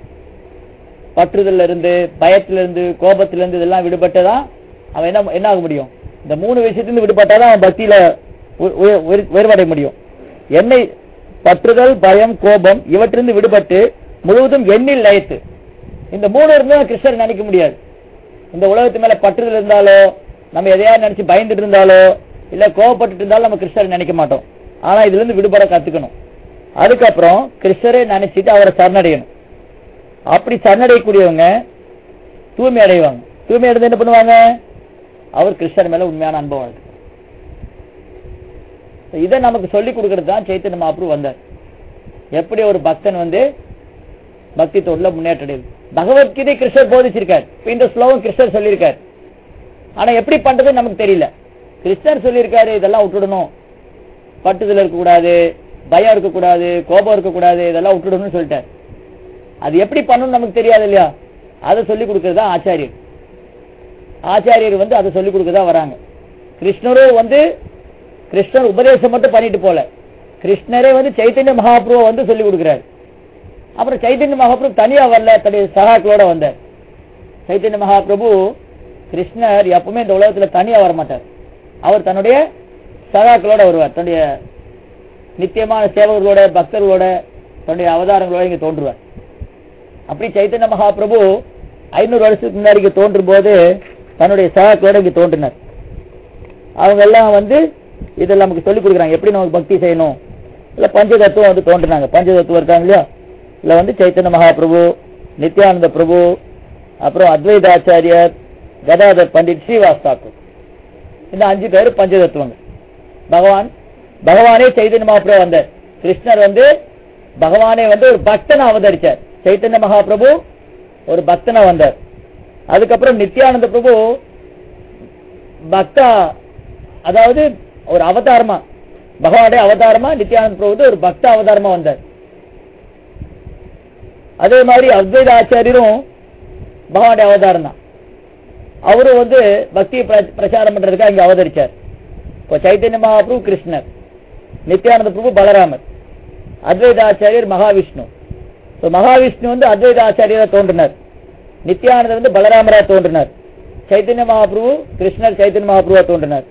பற்றுதல்ல இருந்து பயத்துல இருந்து கோபத்துல இருந்து இதெல்லாம் விடுபட்டதான் அவன் என்ன என்ன ஆக முடியும் இந்த மூணு விஷயத்திலிருந்து விடுபட்டாதான் அவன் பக்தியில உ- உய- உயர்- உயர்வடைய முடியும் என்னை பற்றுதல் பயம் கோபம் இவற்றிலிருந்து விடுபட்டு முழுவதும் எண்ணில் லயத்து இந்த மூணு இருந்து கிருஷ்ணர் நினைக்க முடியாது இந்த உலகத்து மேல பற்றுதல் இருந்தாலோ நம்ம எதையாவது நினைச்சு பயந்துட்டு இருந்தாலோ இல்ல கோவப்பட்டுட்டு இருந்தாலும் நம்ம கிருஷ்ணரை நினைக்க மாட்டோம் ஆனா இதுல இருந்து விடுபட கத்துக்கணும் அதுக்கப்புறம் கிருஷ்ணரை நினைச்சிட்டு அவரை சரணடையணும் அப்படி சரணடையக்கூடியவங்க தூய்மை அடைவாங்க தூய்மை அடைந்து என்ன பண்ணுவாங்க அவர் கிருஷ்ணர் மேல உண்மையான அன்பை வளர்த்து இதை நமக்கு சொல்லி கொடுக்கறது தான் சைத்தன்ய மகாபுரு வந்தார் எப்படி ஒரு பக்தன் வந்து பக்தி தொழில முன்னேற்றம் பகவத்கீதை கிருஷ்ணர் போதிச்சிருக்கார் இப்ப இந்த ஸ்லோகம் கிருஷ்ணர் சொல்லியிருக்கார் ஆனா எப்படி பண்றதுன்னு நமக்கு தெரியல கிருஷ்ணர் சொல்லியிருக்காரு இதெல்லாம் விட்டுடணும் பட்டுதல் இருக்கக்கூடாது பயம் இருக்கக்கூடாது கோபம் இருக்கக்கூடாது இதெல்லாம் விட்டுடணும்னு சொல்லிட்டார் அது எப்படி பண்ணணும்னு நமக்கு தெரியாது இல்லையா அதை சொல்லி கொடுக்கறது தான் ஆச்சாரியர் ஆச்சாரியர் வந்து அதை சொல்லி கொடுக்க தான் வராங்க கிருஷ்ணரும் வந்து கிருஷ்ணர் உபதேசம் மட்டும் பண்ணிட்டு போல கிருஷ்ணரே வந்து சைத்தன்ய மகாபிரபு வந்து சொல்லி கொடுக்கிறார் அப்புறம் சைத்தன்ய மகாபிரபு தனியா வரல தன்னுடைய சகாக்களோட வந்தார் சைத்தன்ய மகாபிரபு கிருஷ்ணர் எப்பவுமே இந்த உலகத்துல தனியா வர மாட்டார் அவர் தன்னுடைய சகாக்களோட வருவார் தன்னுடைய நித்தியமான சேவகர்களோட பக்தர்களோட தன்னுடைய அவதாரங்களோட இங்க தோன்றுவார் அப்படி சைத்தன்ய மகாபிரபு ஐநூறு வருஷத்துக்கு முன்னாடி இங்க தோன்றும் போது தன்னுடைய சகாக்களோட இங்க தோன்றினார் அவங்க எல்லாம் வந்து இதெல்லாம் நமக்கு சொல்லிக் கொடுக்குறாங்க எப்படி நமக்கு பக்தி செய்யணும் இல்ல பஞ்சதத்துவம் வந்து தோன்றினாங்க பஞ்சதத்துவம் இருக்காங்க இல்லையா இல்ல வந்து சைத்தன்ய மகாபிரபு நித்யானந்த பிரபு அப்புறம் அத்வைதாச்சாரியர் கதாதர் பண்டிட் ஸ்ரீவாஸ் தாக்கூர் இந்த அஞ்சு பேர் பஞ்சதத்துவங்கள் பகவான் பகவானே சைத்தன்ய மகாபிரபு வந்தார் கிருஷ்ணர் வந்து பகவானே வந்து ஒரு பக்தனை அவதரிச்சார் சைத்தன்ய மகாபிரபு ஒரு பக்தனா வந்தார் அதுக்கப்புறம் நித்யானந்த பிரபு பக்தா அதாவது ஒரு அவதாரமா பகவானுடைய அவதாரமா நித்யானந்த பிரபு வந்து ஒரு பக்த அவதாரமா வந்தார் அதே மாதிரி அத்வைத ஆச்சாரியரும் பகவானுடைய அவதாரம் தான் அவரும் வந்து பக்தியை பிர- பிரச்சாரம் பண்றதுக்காக இங்க அவதரிச்சார் இப்போ சைத்தன்ய மகாபிரபு கிருஷ்ணர் நித்யானந்த பிரபு பலராமர் அத்வைத ஆச்சாரியர் மகாவிஷ்ணு So, மகாவிஷ்ணு வந்து அத்வைத ஆச்சாரியரா தோன்றினார் நித்யானந்தர் வந்து பலராமரா தோன்றினார் சைத்தன்ய மகாபிரபு கிருஷ்ணர் சைத்தன்ய மகாபிரபுவா தோன்றினார்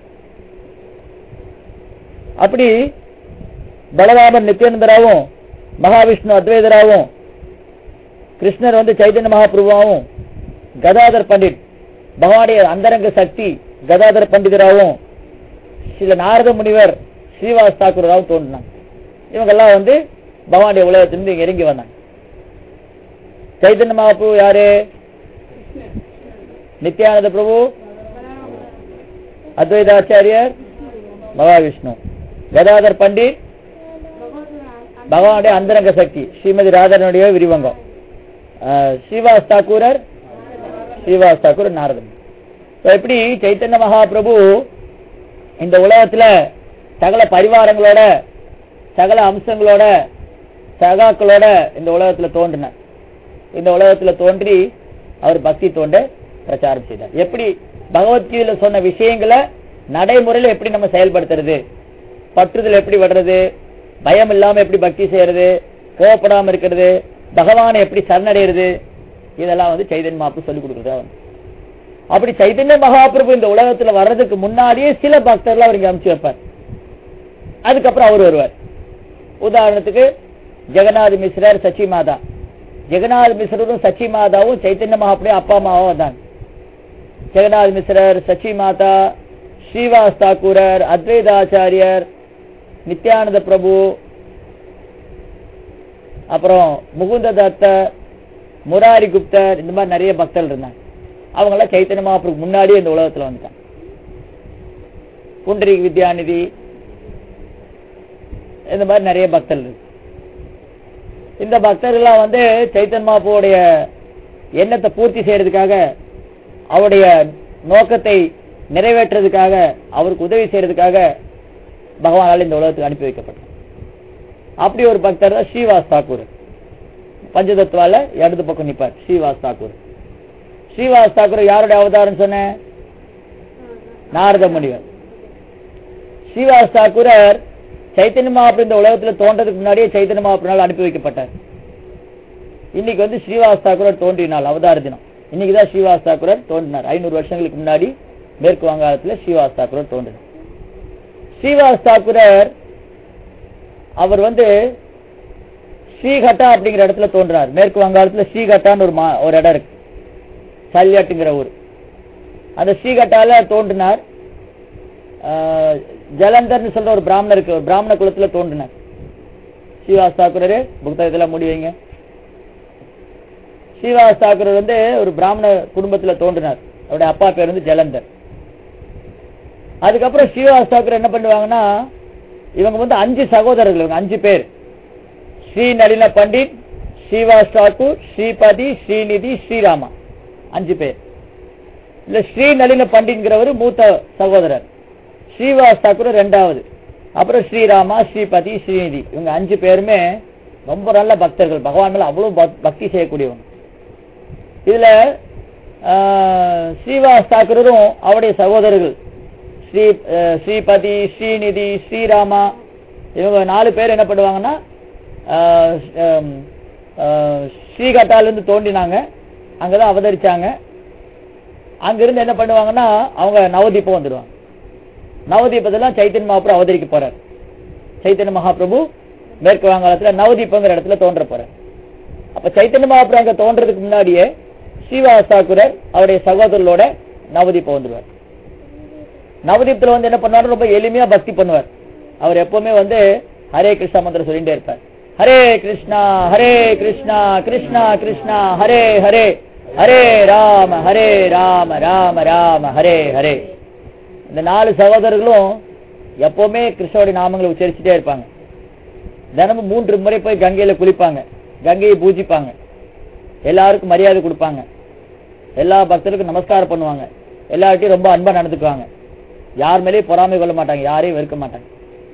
அப்படி பலராமர் நித்யானந்தராவும் மகாவிஷ்ணு அத்வைதராவும் கிருஷ்ணர் வந்து சைத்தன்ய மகாபிரபுவாவும் கதாதர் பண்டிட் பகவானுடைய அந்தரங்க சக்தி கதாதர் பண்டிதராகவும் சில நாரத முனிவர் ஸ்ரீவாஸ் தாக்கூராவும் தோன்றினாங்க இவங்கெல்லாம் வந்து பகவானுடைய உலகத்திலிருந்து இங்க இறங்கி வந்தாங்க சைத்தன்ய மகாபிரபு யாரு நித்யானந்த பிரபு அத்வைதாச்சாரியர் மகாவிஷ்ணு கதாதர் பண்டிட் பகவானுடைய அந்தரங்க சக்தி ஸ்ரீமதி ராதனுடைய விரிவங்கம் அஹ், ஸ்ரீவாஸ் தாக்கூரர் ஸ்ரீவாஸ் தாக்கூர் நாரதன் இப்ப எப்படி சைத்தன்ய மகாபிரபு இந்த உலகத்துல சகல பரிவாரங்களோட சகல அம்சங்களோட சகாக்களோட இந்த உலகத்துல தோன்றினார் இந்த உலகத்துல தோன்றி அவர் பக்தி தோண்ட பிரச்சாரம் செய்தார் எப்படி பகவத்கீதையில சொன்ன விஷயங்களை நடைமுறையில எப்படி நம்ம செயல்படுத்துறது பற்றுதல் எப்படி விடுறது பயம் இல்லாம எப்படி பக்தி செய்யறது கோவப்படாம இருக்கிறது பகவானை எப்படி சரணடைகிறது இதெல்லாம் வந்து சைதன்ய மாப்பு சொல்லிக் கொடுக்குறதா வந்து அப்படி சைதன்ய மகாபிரபு இந்த உலகத்துல வர்றதுக்கு முன்னாடியே சில பக்தர்கள் அவருக்கு அனுப்பிச்சு வைப்பார் அதுக்கப்புறம் அவர் வருவார் உதாரணத்துக்கு ஜெகநாத் மிஸ்ரர் சச்சி மாதா ஜெகநாத் மிஸ்ரரும் சச்சி மாதாவும் சைத்தன்ய மகாபிரபு அப்பா அம்மாவும் வந்தாங்க ஜெகநாத் மிஸ்ரர் சச்சி மாதா ஸ்ரீவாஸ் தாக்கூரர் அத்வைதாச்சாரியர் நித்யானந்த பிரபு அப்புறம் முகுந்த தத்தர் முராரி குப்தர் இந்த மாதிரி நிறைய பக்தர்கள் இருந்தாங்க அவங்களாம் சைத்தன்ய மகாபிரபு முன்னாடியே இந்த உலகத்துல வந்துட்டாங்க புண்டரிக் வித்யாநிதி இந்த மாதிரி நிறைய பக்தர்கள் இருக்கு இந்த பக்தர்கள்லாம் வந்து சைத்தன்ய மகாபுடைய எண்ணத்தை பூர்த்தி செய்யறதுக்காக அவருடைய நோக்கத்தை நிறைவேற்றுறதுக்காக அவருக்கு உதவி செய்யறதுக்காக பகவானால் இந்த உலகத்துக்கு அனுப்பி வைக்கப்பட்டார் அப்படி ஒரு பக்தர் தான் ஸ்ரீவாஸ் தாக்கூர் பஞ்சதத்துவால இடது பக்கம் நிப்பார் ஸ்ரீவாஸ் தாக்கூர் ஸ்ரீவாஸ் தாக்கூர் யாருடைய அவதாரம் சொன்னேன் நாரத முனிவர் ஸ்ரீவாஸ் தாக்கூரர் சைத்தன்ய மகாபுரம் இந்த உலகத்துல தோன்றதுக்கு முன்னாடியே சைத்தன்ய மகாபுரனால் அனுப்பி வைக்கப்பட்டார் இன்னைக்கு வந்து ஸ்ரீவாஸ் தாக்கூரர் தோன்றினாள் அவதார தினம் இன்னைக்கு தான் ஸ்ரீவாஸ் தாக்கூரர் தோன்றினார் ஐநூறு வருஷங்களுக்கு முன்னாடி மேற்கு வங்காளத்துல ஸ்ரீவாஸ் தாக்கூரர் தோன்றினார் ஸ்ரீவாஸ் தாக்கூரர் அவர் வந்து ஸ்ரீகட்டா அப்படிங்கிற இடத்துல தோன்றினார் மேற்கு வங்காளத்துல ஸ்ரீகட்டான்னு ஒரு மா- ஒரு இடம் இருக்கு சல்யாட்டுங்கிற ஊர் அந்த ஸ்ரீகட்டால தோன்றினார் ஆஹ், ஜலந்தர்னு சொல்ற ஒரு பிராமணருக்கு ஒரு பிராமண குலத்துல தோன்றினார் ஸ்ரீவாஸ் தாக்கூரர் புத்தகத்துல முடி வைங்க ஸ்ரீவாஸ் தாக்கூரர் வந்து ஒரு பிராமண குடும்பத்துல தோன்றினார் அவருடைய அப்பா பேர் வந்து ஜலந்தர் அதுக்கப்புறம் ஸ்ரீவாஸ் தாக்கூர் என்ன பண்ணுவாங்கன்னா இவங்க வந்து அஞ்சு சகோதரர்கள் இவங்க அஞ்சு பேர் ஸ்ரீ நளின பண்டிட் ஸ்ரீவாஸ் தாக்கூர் ஸ்ரீபதி ஸ்ரீநிதி ஸ்ரீராமா அஞ்சு பேர் இல்ல ஸ்ரீ நளின பண்டிட்ங்கிறவர் மூத்த சகோதரர் ஸ்ரீவாஸ் தாக்கூர் ரெண்டாவது அப்புறம் ஸ்ரீராமா ஸ்ரீபதி ஸ்ரீநிதி இவங்க அஞ்சு பேருமே ரொம்ப நல்ல பக்தர்கள் பகவான் மேல அவ்வளவு பக்- பக்தி செய்யக்கூடியவங்க இதுல ஆஹ், ஸ்ரீவாஸ் தாக்கூரும் அவருடைய சகோதரர்கள் ஸ்ரீ அஹ், ஸ்ரீபதி ஸ்ரீநிதி ஸ்ரீராமா இவங்க நாலு பேர் என்ன பண்ணுவாங்கன்னா ஆஹ், ஹம், ஆஹ், ஸ்ரீகட்டால இருந்து தோண்டினாங்க அங்கதான் அவதரிச்சாங்க அங்கிருந்து என்ன பண்ணுவாங்கன்னா அவங்க நவதீபம் வந்துடுவாங்க நவதீபத்துல சைத்தன்ய மகாபிரபு அவதரிக்க போறார் சைத்தன்ய மகாபிரபு மேற்கு வங்காளத்துல நவதீபங்கிற இடத்துல தோன்ற போறார் அப்ப சைத்தன்ய மகாபிரபு அங்க தோன்றதுக்கு முன்னாடியே ஸ்ரீவாஸ் தாக்குரர் அவருடைய சகோதரர்களோட நவதீபம் வந்துடுவார் நவதீபத்துல வந்து என்ன பண்ணுவாரு ரொம்ப எளிமையா பக்தி பண்ணுவார் அவர் எப்பவுமே வந்து ஹரே கிருஷ்ணா மந்திரம் சொல்லிட்டே இருப்பார் ஹரே கிருஷ்ணா ஹரே கிருஷ்ணா கிருஷ்ணா கிருஷ்ணா ஹரே ஹரே ஹரே ராம ஹரே ராம ராம ராம ஹரே ஹரே இந்த நாலு சகோதரர்களும் எப்பவுமே கிருஷ்ணனுடைய நாமங்களை உச்சரிச்சுட்டே இருப்பாங்க தினமும் மூன்று முறை போய் கங்கையில குளிப்பாங்க கங்கையை பூஜிப்பாங்க எல்லாருக்கும் மரியாதை கொடுப்பாங்க எல்லா பக்தருக்கும் நமஸ்காரம் பண்ணுவாங்க எல்லார்ட்டையும் ரொம்ப அன்பா நடந்துக்குவாங்க யார் மேலேயும் பொறாமை கொள்ள மாட்டாங்க யாரையும் வெறுக்க மாட்டாங்க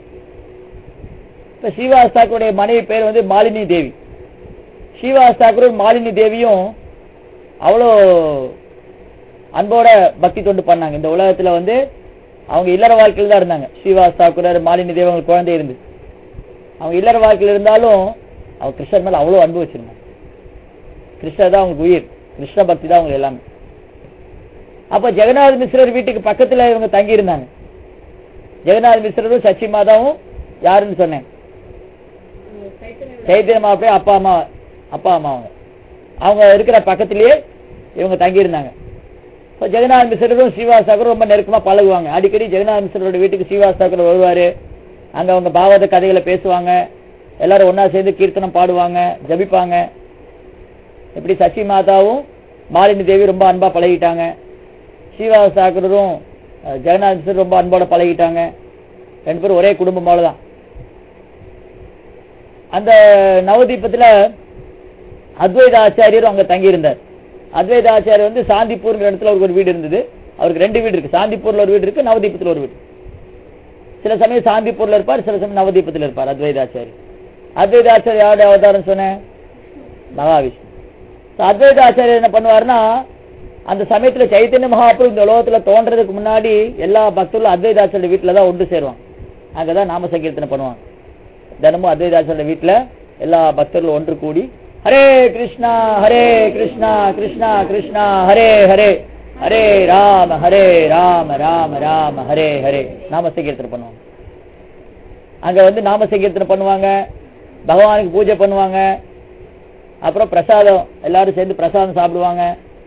இப்ப ஸ்ரீவாஸ் தாக்கூருடைய மனைவி பேர் வந்து மாலினி தேவி ஸ்ரீவாஸ் தாக்கூரும் மாலினி தேவியும் அவ்வளோ அன்போட பக்தி தொண்டு பண்ணாங்க இந்த உலகத்துல வந்து அவங்க இல்லற வாழ்க்கையில தான் இருந்தாங்க ஸ்ரீவாஸ் தாக்கூரர் மாலினி தேவி அவங்களுக்கு குழந்தை இருந்து அவங்க இல்லற வாழ்க்கையில இருந்தாலும் அவங்க கிருஷ்ணர் மேல அவ்வளவு அன்பு வச்சிருந்தாங்க கிருஷ்ணர் தான் அவங்களுக்கு உயிர் கிருஷ்ண பக்தி தான் அவங்க எல்லாமே அப்ப ஜெகநாத் மிஸ்ரர் வீட்டுக்கு பக்கத்துல இவங்க தங்கி இருந்தாங்க ஜெகநாத் மிஸ்ரரும் சச்சி மாதாவும் யாருன்னு சொன்னேன் சைத்தன்ய மாப்பிள்ளை அப்பா அம்மா அப்பா அம்மா அவங்க அவங்க இருக்கிற பக்கத்திலேயே இவங்க தங்கி இருந்தாங்க இப்போ ஜெகநாத் மிஸ்ரரும் ஸ்ரீவாஸ் தாக்கூரும் ரொம்ப நெருக்கமா பழகுவாங்க அடிக்கடி ஜெகநாத் மிஸ்ரரோட வீட்டுக்கு ஸ்ரீவாஸ் தாக்கூர் வருவாரு அங்க அவங்க பாவத கதைகளை பேசுவாங்க எல்லாரும் ஒண்ணா சேர்ந்து கீர்த்தனம் பாடுவாங்க ஜபிப்பாங்க இப்படி சசி மாதாவும் மாலினி தேவி ரொம்ப அன்பா பழகிட்டாங்க ஸ்ரீவாஸ் தாக்கூரும் அஹ், ஜெகநாத் மிஸ்ரும் ரொம்ப அன்போட பழகிட்டாங்க ரெண்டு பேரும் ஒரே குடும்பம் போலதான் அந்த நவதீபத்துல அத்வைத ஆச்சாரியரும் அங்க தங்கி இருந்தார் அத்வைத ஆச்சாரியர் வந்து சாந்திப்பூர்ங்கிற இடத்துல அவருக்கு ஒரு வீடு இருந்தது அவருக்கு ரெண்டு வீடு இருக்கு சாந்திப்பூர்ல ஒரு வீடு இருக்கு நவதீபத்துல ஒரு வீடு சில சமயம் சாந்திப்பூர்ல இருப்பார் சில சமயம் நவதீபத்துல இருப்பார் அத்வைத ஆச்சாரி அத்வைத ஆச்சாரி யாருடைய அவதாரம் சொன்னேன் மகாவிஷ்ணு So, அத்வைத ஆச்சாரியர் என்ன பண்ணுவாருன்னா அந்த சமயத்துல சைத்தன்ய மகாபுரு இந்த உலகத்துல தோன்றதுக்கு முன்னாடி எல்லா பக்தர்களும் அத்வைத ஆச்சாரிய வீட்டுல தான் ஒன்று சேருவாங்க அங்கதான் நாம சங்கீர்த்தனை பண்ணுவாங்க தினமும் அத்வைத ஆச்சாரிய வீட்டுல எல்லா பக்தர்களும் ஒன்று கூடி ஹரே கிருஷ்ணா ஹரே கிருஷ்ணா கிருஷ்ணா கிருஷ்ணா ஹரே ஹரே ஹரே ராம ஹரே ராம ராம ராம ஹரே ஹரே நாம சங்கீர்த்தனை பண்ணுவாங்க அங்க வந்து நாம சங்கீர்த்தனை பண்ணுவாங்க பகவானுக்கு பூஜை பண்ணுவாங்க அப்புறம் பிரசாதம் எல்லாரும் சேர்ந்து பிரசாதம் சாப்பிடுவாங்க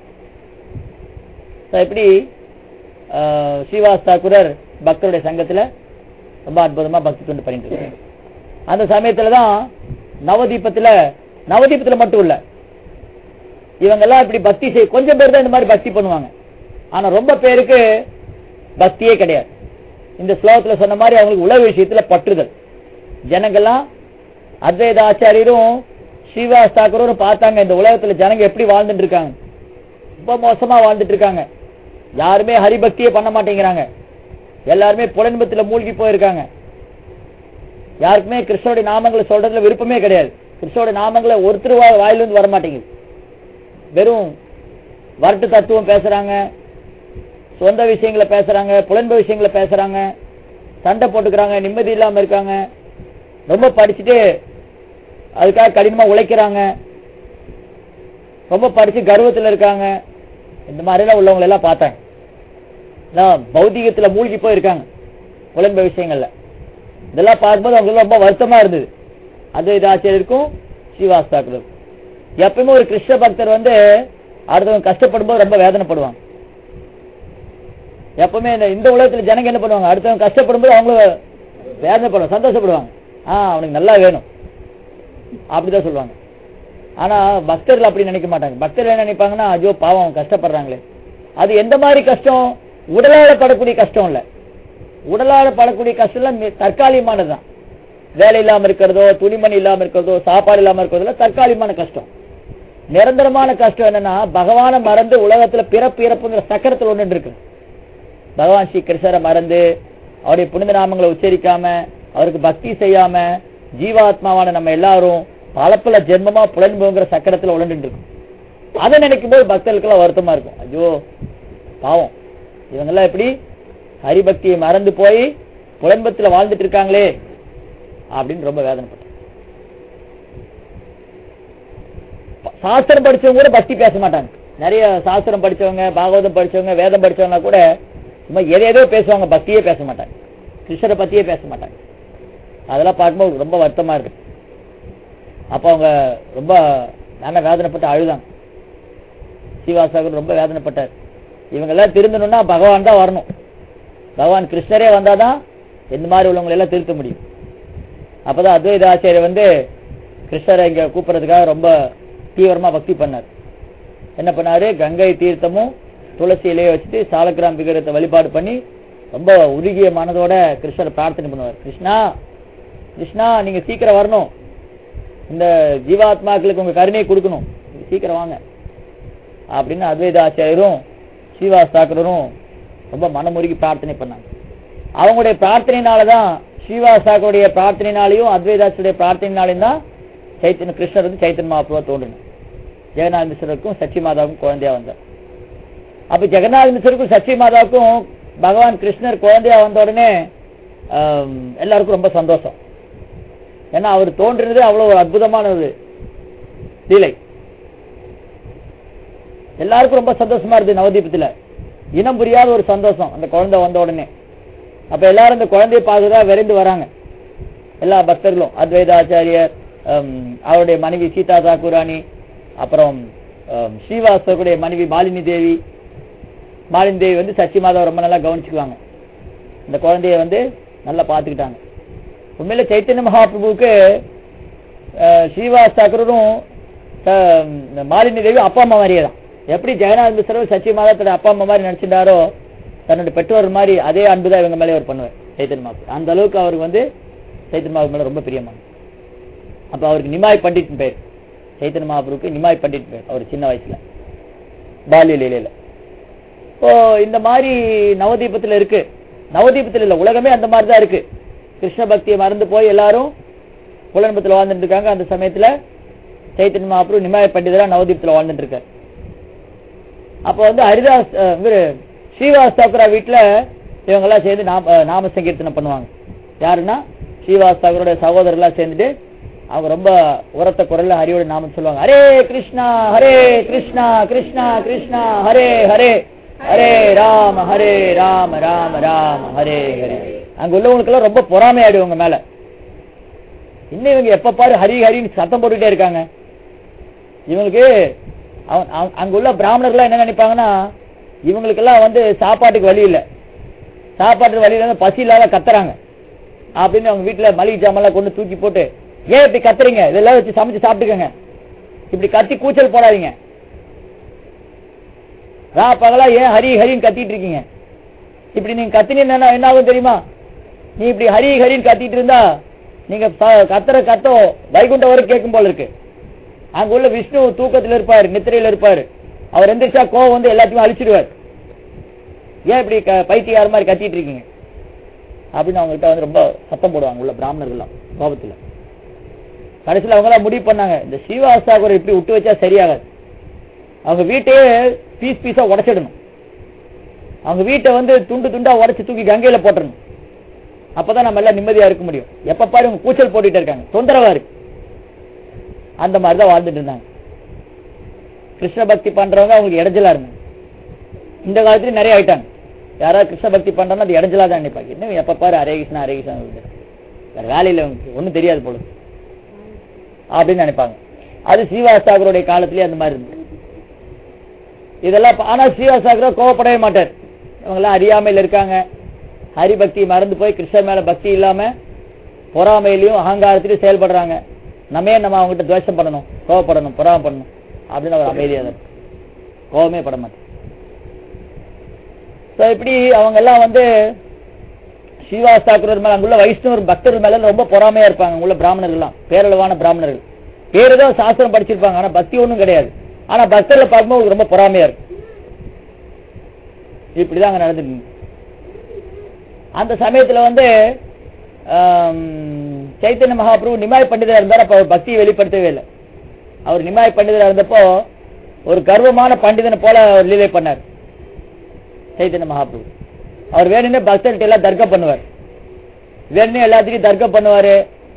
So, இப்படி ஆஹ், ஸ்ரீவாஸ் தாக்குரர் பக்தருடைய சங்கத்துல ரொம்ப அற்புதமா பக்தி தொண்டு பண்ணிட்டு இருக்காரு அந்த சமயத்துல தான் நவதீபத்துல நவதீபத்துல மட்டும் இல்ல இவங்க எல்லாம் இப்படி பக்தி செய் கொஞ்சம் பேர் தான் இந்த மாதிரி பக்தி பண்ணுவாங்க ஆனா ரொம்ப பேருக்கு பக்தியே கிடையாது இந்த ஸ்லோகத்துல சொன்ன மாதிரி அவங்களுக்கு உலக விஷயத்துல பற்றுதல் ஜனங்கள்லாம் அத்வைத ஆச்சாரியரும் ஸ்ரீவாஸ் தாக்கூரும் பார்த்தாங்க இந்த உலகத்துல ஜனங்க எப்படி வாழ்ந்துட்டு இருக்காங்க ரொம்ப மோசமா வாழ்ந்துட்டு இருக்காங்க யாருமே ஹரிபக்தியே பண்ண மாட்டேங்கிறாங்க எல்லாருமே புலன்பத்துல மூழ்கி போயிருக்காங்க யாருக்குமே கிருஷ்ணனுடைய நாமங்களை சொல்றதுல விருப்பமே கிடையாது கிருஷ்ணனுடைய நாமங்களை ஒருத்தர் வா- வாயிலிருந்து வர மாட்டேங்குது வெறும் வரட்டு தத்துவம் பேசுறாங்க சொந்த விஷயங்களை பேசுறாங்க புலன்ப விஷயங்களை பேசுறாங்க சண்டை போட்டுக்கிறாங்க நிம்மதி இல்லாம இருக்காங்க ரொம்ப படிச்சுட்டு அதுக்காக கடினமா உழைக்கிறாங்க ரொம்ப படிச்சு கர்வத்துல இருக்காங்க இந்த மாதிரி எல்லாம் உள்ளவங்க எல்லாம் பார்த்தாங்க எல்லாம் பௌதிகத்துல மூழ்கி போயிருக்காங்க புலன்ப விஷயங்கள்ல இதெல்லாம் பார்க்கும்போது அவங்களுக்கு ரொம்ப வருத்தமா இருந்தது அத்வைத ஆச்சாரியருக்கும் ஸ்ரீவாஸ் தாக்கூர் எப்பயுமே ஒரு கிருஷ்ண பக்தர் வந்து அடுத்தவங்க கஷ்டப்படும் போது ரொம்ப வேதனைப்படுவாங்க எப்பவுமே இந்த- இந்த உலகத்துல ஜனங்க என்ன பண்ணுவாங்க அடுத்தவங்க கஷ்டப்படும் போது அவங்க வேதனைப்படுவாங்க சந்தோஷப்படுவாங்க ஆ அவனுக்கு நல்லா வேணும் அப்படிதான் சொல்லுவாங்க ஆனா பக்தர்கள் அப்படி நினைக்க மாட்டாங்க பக்தர்கள் என்ன நினைப்பாங்கன்னா ஐயோ பாவம் அவங்க கஷ்டப்படுறாங்களே அது எந்த மாதிரி கஷ்டம் உடலால படக்கூடிய கஷ்டம் இல்ல உடலால படக்கூடிய கஷ்டம் எல்லாம் மி- தற்காலிகமானதுதான் வேலை இல்லாம இருக்கிறதோ துணிமணி இல்லாம இருக்கிறதோ சாப்பாடு இல்லாம இருக்கிறதோ தற்காலிகமான கஷ்டம் நிரந்தரமான கஷ்டம் என்னன்னா பகவானை மறந்து உலகத்துல பிறப்பு இறப்புங்கிற சக்கரத்தில் ஒன்று இருக்கு பகவான் ஸ்ரீ கிருஷ்ணரை மறந்து அவருடைய புனித நாமங்களை உச்சரிக்காம அவருக்கு பக்தி செய்யாம ஜீவாத்மாவான நம்ம எல்லாரும் பல பல ஜென்மமா புலன்புங்கிற சக்கரத்துல உழண்டு இருக்கும் அதை நினைக்கும் போது பக்தர்களுக்கெல்லாம் வருத்தமா இருக்கும் ஐயோ பாவம் இவங்கெல்லாம் எப்படி ஹரிபக்தியை மறந்து போய் புலன்பத்துல வாழ்ந்துட்டு இருக்காங்களே அப்படின்னு ரொம்ப வேதனைப்பட்டேன் சாஸ்திரம் படிச்சவங்க கூட பக்தி பேச மாட்டாங்க நிறைய சாஸ்திரம் படிச்சவங்க பாகவதம் படிச்சவங்க வேதம் படிச்சவங்க கூட சும்மா எதை ஏதோ பேசுவாங்க பக்தியே பேச மாட்டாங்க கிருஷ்ணரை பத்தியே பேச மாட்டாங்க அதெல்லாம் பார்க்கும்போது ரொம்ப வருத்தமா இருக்கு அப்ப அவங்க ரொம்ப நல்ல வேதனைப்பட்டு அழுதாங்க ஸ்ரீவாசாகர் ரொம்ப வேதனைப்பட்டார் இவங்க எல்லாம் திருந்தணும்னா பகவான் தான் வரணும் பகவான் கிருஷ்ணரே வந்தாதான் இந்த மாதிரி உள்ளவங்களை எல்லாம் திருத்த முடியும் அப்பதான் அத்வைத ஆச்சாரியர் வந்து கிருஷ்ணரை இங்க கூப்பிடுறதுக்காக ரொம்ப தீவிரமா பக்தி பண்ணார் என்ன பண்ணாரு கங்கை தீர்த்தமும் துளசி இலையை வச்சுட்டு சாலக்கிராம் விக்கிரத்தை வழிபாடு பண்ணி ரொம்ப உருகிய மனதோட கிருஷ்ணரை பிரார்த்தனை பண்ணுவார் கிருஷ்ணா கிருஷ்ணா நீங்க சீக்கிரம் வரணும் இந்த ஜீவாத்மாக்களுக்கு உங்க கருணையை கொடுக்கணும் நீங்க சீக்கிரம் வாங்க அப்படின்னு அத்வைத ஆச்சாரியரும் ஸ்ரீவாஸ் தாக்கரும் ரொம்ப மனமுருகி பிரார்த்தனை பண்ணாங்க அவங்களுடைய பிரார்த்தனையினாலதான் ஸ்ரீவாஸ் தாக்கருடைய பிரார்த்தனையினாலையும் அத்வைதாச்சுடைய பிரார்த்தனையினாலையும் தான் சைத்தன்ய கிருஷ்ணர் வந்து சைத்தன்ய மகாபுருவா தோன்றணும் ஜெகநாத மிஸ்வருக்கும் சச்சி மாதாவுக்கும் குழந்தையா வந்தார் அப்ப ஜெகநாத மிஸ்வருக்கும் சச்சி மாதாவுக்கும் பகவான் கிருஷ்ணர் குழந்தையா வந்த உடனே ஆம், எல்லாருக்கும் ரொம்ப சந்தோஷம் ஏன்னா அவர் தோன்றினது அவ்வளவு ஒரு அற்புதமான ஒரு லீலை எல்லாருக்கும் ரொம்ப சந்தோஷமா இருந்தது நவதீபத்துல இனம் புரியாத ஒரு சந்தோஷம் அந்த குழந்தை வந்த உடனே அப்ப எல்லாரும் அந்த குழந்தையை பார்த்துதான் விரைந்து வராங்க எல்லா பக்தர்களும் அத்வைத ஆச்சாரியர் ஹம், அவருடைய மனைவி சீதா தாக்கூராணி அப்புறம் ஹம், ஸ்ரீவாஸ்தவருடைய மனைவி மாலினி தேவி மாலினி தேவி வந்து சச்சி மாதாவை ரொம்ப நல்லா கவனிச்சுக்குவாங்க இந்த குழந்தைய வந்து நல்லா பார்த்துக்கிட்டாங்க உண்மையில சைத்தன்ய மகாபிரபுவுக்கு அஹ், ஸ்ரீவாஸ் தாக்கூரும் த- இந்த மாலினி தேவி அப்பா அம்மா மாதிரியே தான் எப்படி ஜெகநாத் மிஸ்ரர் சச்சியமாக தன்னுடைய அப்பா அம்மா மாதிரி நினைச்சிட்டாரோ தன்னுடைய பெற்றோர் மாதிரி அதே அன்பு தான் இவங்க மேலே அவர் பண்ணுவார் சைத்தன்ய மாப்பு அந்த அளவுக்கு அவருக்கு வந்து சைத்தன்ய மாப்பு மேல ரொம்ப பிரியமான அப்ப அவருக்கு நிமாய் பண்டிட் பேர் சைத்தன்ய மகாபுருக்கு நிமாய் பண்டிட் பேர் அவர் சின்ன வயசுல பால்ய லீலையில இப்போ இந்த மாதிரி நவதீபத்துல இருக்கு நவதீபத்துல இல்ல உலகமே அந்த மாதிரி தான் இருக்கு கிருஷ்ண பக்தியை மறந்து போய் எல்லாரும் புலன்பத்துல வாழ்ந்துட்டு இருக்காங்க அந்த சமயத்துல சைத்தன்ய மகாபுரு நிமாய பண்டிதரா நவதீபத்துல வாழ்ந்துட்டு இருக்காரு அப்ப வந்து ஹரிதாஸ் அஹ், இவரு ஸ்ரீவாஸ் தாக்குரா வீட்டுல இவங்க எல்லாம் சேர்ந்து நாம அஹ், நாம சங்கீர்த்தனம் பண்ணுவாங்க யாருன்னா ஸ்ரீவாஸ் தாக்குரோட சகோதரர்லாம் சேர்ந்துட்டு அவங்க ரொம்ப உரத்த குரல்ல ஹரியோட நாமம் சொல்லுவாங்க ஹரே கிருஷ்ணா ஹரே கிருஷ்ணா கிருஷ்ணா கிருஷ்ணா ஹரே ஹரே ஹரே ராம ஹரே ராம ராம ராம ஹரே ஹரே அங்க உள்ளவங்களுக்கெல்லாம் ரொம்ப பொறாமையாடு இவங்க மேல இன்னும் இவங்க எப்ப பாரு ஹரி ஹரின்னு சத்தம் போட்டுட்டே இருக்காங்க இவங்களுக்கு அவன் அவன்- அங்க உள்ள பிராமணர்கள் என்ன நினைப்பாங்கன்னா இவங்களுக்கெல்லாம் வந்து சாப்பாட்டுக்கு வழி இல்ல சாப்பாட்டுக்கு வழி இல்லாம பசி இல்லாத கத்துறாங்க அப்படின்னு அவங்க வீட்டுல மளிகை ஜாமெல்லாம் கொண்டு தூக்கி போட்டு ஏன் இப்படி கத்துறீங்க இதெல்லாம் வச்சு சமைச்சு சாப்பிட்டுக்கங்க இப்படி கத்தி கூச்சல் போடாதீங்க ரா பகலா ஏன் ஹரி ஹரின்னு கத்திட்டு இருக்கீங்க இப்படி நீங்க கத்தினீங்கன்னா என்ன ஆகும் தெரியுமா நீ இப்படி ஹரி ஹரின்னு கத்திட்டு இருந்தா நீங்க ப- கத்துற கத்தம் வைகுண்டம் வரை கேட்கும் போல இருக்கு அங்க உள்ள விஷ்ணு தூக்கத்துல இருப்பாரு நித்திரையில இருப்பாரு அவர் எந்திரிச்சா கோவம் வந்து எல்லாத்தையும் அழிச்சிடுவார் ஏன் இப்படி க- பைத்தியார் மாதிரி கத்திட்டு இருக்கீங்க அப்படின்னு அவங்க கிட்ட வந்து ரொம்ப சத்தம் போடுவாங்க உள்ள பிராமணர்கள்லாம் கோபத்துல கடைசியில் அவங்க எல்லாம் முடிவு பண்ணாங்க இந்த ஸ்ரீவாசாகர் இப்படி விட்டு வச்சா சரியாகாது அவங்க வீட்டையே பீஸ் பீஸா உடைச்சிடணும் அவங்க வீட்டை வந்து துண்டு துண்டா உடைச்சு தூக்கி கங்கையில போட்டுறணும் அப்பதான் நம்ம எல்லாம் நிம்மதியா இருக்க முடியும் எப்ப பாரு இவங்க கூச்சல் போட்டுட்டு இருக்காங்க தொந்தரவா இருக்கு அந்த மாதிரி தான் வாழ்ந்துட்டு இருந்தாங்க கிருஷ்ண பக்தி பண்றவங்க அவங்களுக்கு இடைஞ்சலா இருந்தாங்க இந்த காலத்துலயும் நிறைய ஆயிட்டாங்க யாராவது கிருஷ்ண பக்தி பண்றோம்னா அது இடைஞ்சலா தான் நினைப்பாங்க இன்னும் எப்ப பாரு ஹரே கிருஷ்ணா ஹரே கிருஷ்ணா சொல்லிட்டு. வேற வேலையில அவங்களுக்கு ஒண்ணும் தெரியாது போல அப்படின்னு நினைப்பாங்க அது ஸ்ரீவாஸ் தாகருடைய காலத்திலேயே அந்த மாதிரி இருந்தது இதெல்லாம் பா- ஆனா ஸ்ரீவாஸ் தாகர் கோவப்படவே மாட்டார் இவங்க எல்லாம் அறியாமையில இருக்காங்க ஹரி பக்தி மறந்து போய் கிருஷ்ணன் மேல பக்தி இல்லாம பொறாமையிலையும் அகங்காரத்திலையும் செயல்படுறாங்க நம்ம நம்ம அவங்ககிட்ட துவேஷம் பண்ணணும் கோவப்படணும் பொறாமை பண்ணணும் அப்படின்னு அவர் அமைதியா தான் இருப்பார். கோவமே பட மாட்டார் So, இப்படி அவங்க எல்லாம் வந்து ஸ்ரீவாஸ் தாக்குரர் மேல அங்குள்ள வைஷ்ணவர் பக்தர்கள் மேல ரொம்ப பொறாமையா இருப்பாங்க அங்குள்ள பிராமணர்கள்லாம் பேரளவான பிராமணர்கள் பேரு தான் சாஸ்திரம் படிச்சிருப்பாங்க ஆனா பக்தி ஒண்ணும் கிடையாது ஆனா பக்தர்களை பார்க்கும்போது அவங்களுக்கு ரொம்ப பொறாமையா இருக்கு இப்படிதான் அங்க நடந்துட்டு இருந்துச்சு. அந்த சமயத்துல வந்து ஆம், சைத்தன்ய மகாபிரபு நிமாய் பண்டிதரா இருந்தார் அப்ப அவர் பக்தியை வெளிப்படுத்தவே இல்லை அவர் நிமாய் பண்டிதரா இருந்தப்போ ஒரு கர்வமான பண்டிதனை போல அவர் லீலை பண்ணார் சைத்தன்ய மகாபிரபு அவர் வேணும்னே பக்தர்கிட்ட எல்லாம் தர்க்கம் பண்ணுவார் வேணும்னே எல்லாத்துக்கும் தர்க்கம் பண்ணுவாரு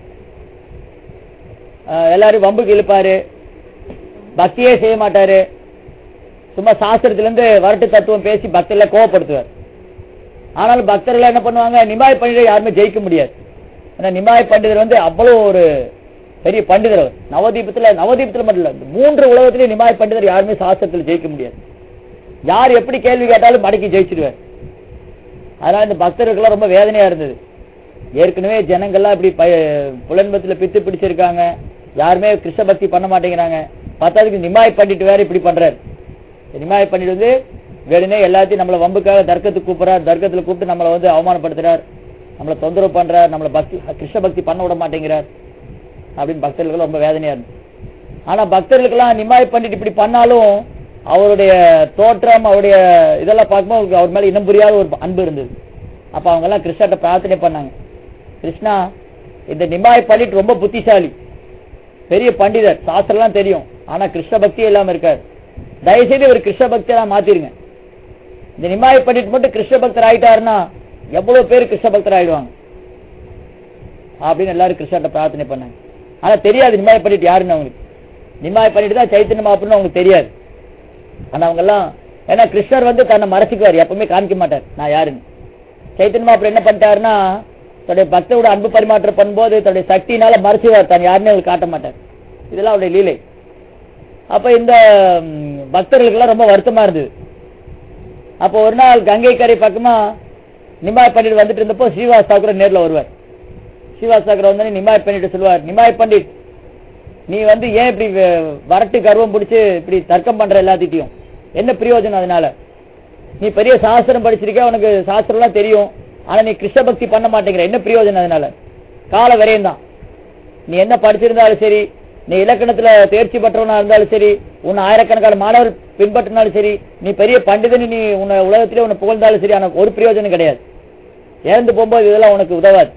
ஆஹ் எல்லாரையும் வம்புக்கு இழுப்பாரு பக்தியே செய்ய மாட்டாரு சும்மா சாஸ்திரத்துல இருந்து வரட்டு தத்துவம் பேசி பக்தர்களை கோவப்படுத்துவார் ஆனாலும் பக்தர்கள் என்ன பண்ணுவாங்க நிமாய் பண்டிதர் யாருமே ஜெயிக்க முடியாது ஏன்னா நிமாய் பண்டிதர் வந்து அவ்வளவு ஒரு பெரிய பண்டிதர் அவர் நவதீபத்துல நவதீபத்துல மட்டும் இல்ல இந்த மூன்று உலகத்திலேயும் நிமாய் பண்டிதர் யாருமே சாஸ்திரத்துல ஜெயிக்க முடியாது யார் எப்படி கேள்வி கேட்டாலும் மடக்கி ஜெயிச்சிடுவார் அதனால இந்த பக்தர்களுக்கெல்லாம் ரொம்ப வேதனையா இருந்தது ஏற்கனவே ஜனங்கள்லாம் இப்படி பய- புலன்பத்துல பித்து பிடிச்சிருக்காங்க யாருமே கிருஷ்ண பக்தி பண்ண மாட்டேங்கிறாங்க பத்தாவதுக்கு நிமாய் பண்டிட் வேற இப்படி பண்றாரு நிமாய் பண்டிட் வந்து வேணுனே எல்லாத்தையும் நம்மள வம்புக்காக தர்க்கத்துக்கு கூப்பிடுறார் தர்க்கத்துல கூப்பிட்டு நம்மளை வந்து அவமானப்படுத்துறார் நம்மளை தொந்தரவு பண்றார் நம்மளை பக்தி கிருஷ்ண பக்தி பண்ண விட மாட்டேங்கிறார் அப்படின்னு பக்தர்களுக்கு ரொம்ப வேதனையா இருந்தது ஆனா பக்தர்களுக்கெல்லாம் நிமாய் பண்ணிட்டு இப்படி பண்ணாலும் அவருடைய தோற்றம் அவருடைய இதெல்லாம் பார்க்கும்போது அவருக்கு அவர் மேல இன்னும் புரியாத ஒரு அன்பு இருந்தது அப்ப அவங்க எல்லாம் கிருஷ்ணாட்ட பிரார்த்தனை பண்ணாங்க கிருஷ்ணா இந்த நிமாய் பண்டிட் ரொம்ப புத்திசாலி பெரிய பண்டிதர் சாஸ்திரம்லாம் தெரியும் ஆனா கிருஷ்ண பக்தியே இல்லாம இருக்காரு தயவுசெய்து ஒரு கிருஷ்ண பக்தியெல்லாம் மாத்திருங்க இந்த நிமாய் பண்டிட் மட்டும் கிருஷ்ண பக்தர் ஆயிட்டாருன்னா எவ்வளவு பேர் கிருஷ்ண பக்தர் ஆயிடுவாங்க அப்படின்னு எல்லாரும் கிருஷ்ணாட்ட பிரார்த்தனை பண்ணாங்க ஆனா தெரியாது நிமாய் பண்டிட் யாருன்னு அவங்களுக்கு நிமாய் பண்டிட் தான் சைத்தன்ய மாப்புன்னு அவங்களுக்கு தெரியாது ஆனா அவங்க எல்லாம் ஏன்னா கிருஷ்ணர் வந்து தன்னை மறைச்சிக்குவார் எப்பவுமே காமிக்க மாட்டார் நான் யாருன்னு சைத்தன்ய மாப்பு என்ன பண்ணிட்டாருன்னா தன்னுடைய பக்தரோட அன்பு பரிமாற்றம் பண்ணும்போது தன்னுடைய சக்தியினால மறைச்சுவார் தான் யாருன்னு அவருக்கு காட்ட மாட்டார் இதெல்லாம் அவருடைய லீலை அப்ப இந்த ம், பக்தர்களுக்கெல்லாம் ரொம்ப வருத்தமா இருந்தது அப்போ ஒரு நாள் கங்கை கரை பக்கமா நிமாய் பண்டிட் வந்துட்டு இருந்தப்போ ஸ்ரீவாஸ் தாக்கூர் நேர்ல வருவார் ஸ்ரீவாஸ் தாக்கூர் வந்து நிமாய் பண்டிட் சொல்லுவார் நிமாய் பண்டிட் நீ வந்து ஏன் இப்படி வ- வரட்டு கர்வம் பிடிச்சு இப்படி தர்க்கம் பண்ற எல்லாத்திட்டையும் என்ன பிரயோஜனம் அதனால நீ பெரிய சாஸ்திரம் படிச்சிருக்க உனக்கு சாஸ்திரம்லாம் தெரியும் ஆனா நீ கிருஷ்ண பக்தி பண்ண மாட்டேங்கிற என்ன பிரயோஜனம் அதனால கால விரயம் தான் நீ என்ன படிச்சிருந்தாலும் சரி நீ இலக்கணத்துல தேர்ச்சி பெற்றவனா இருந்தாலும் சரி உன்னை ஆயிரக்கணக்கான மாணவர் பின்பற்றினாலும் சரி நீ பெரிய பண்டிதன் நீ உன்னை உலகத்திலே உன்னை புகழ்ந்தாலும் சரி உனக்கு ஒரு பிரயோஜனம் கிடையாது இறந்து போகும்போது இதெல்லாம் உனக்கு உதவாது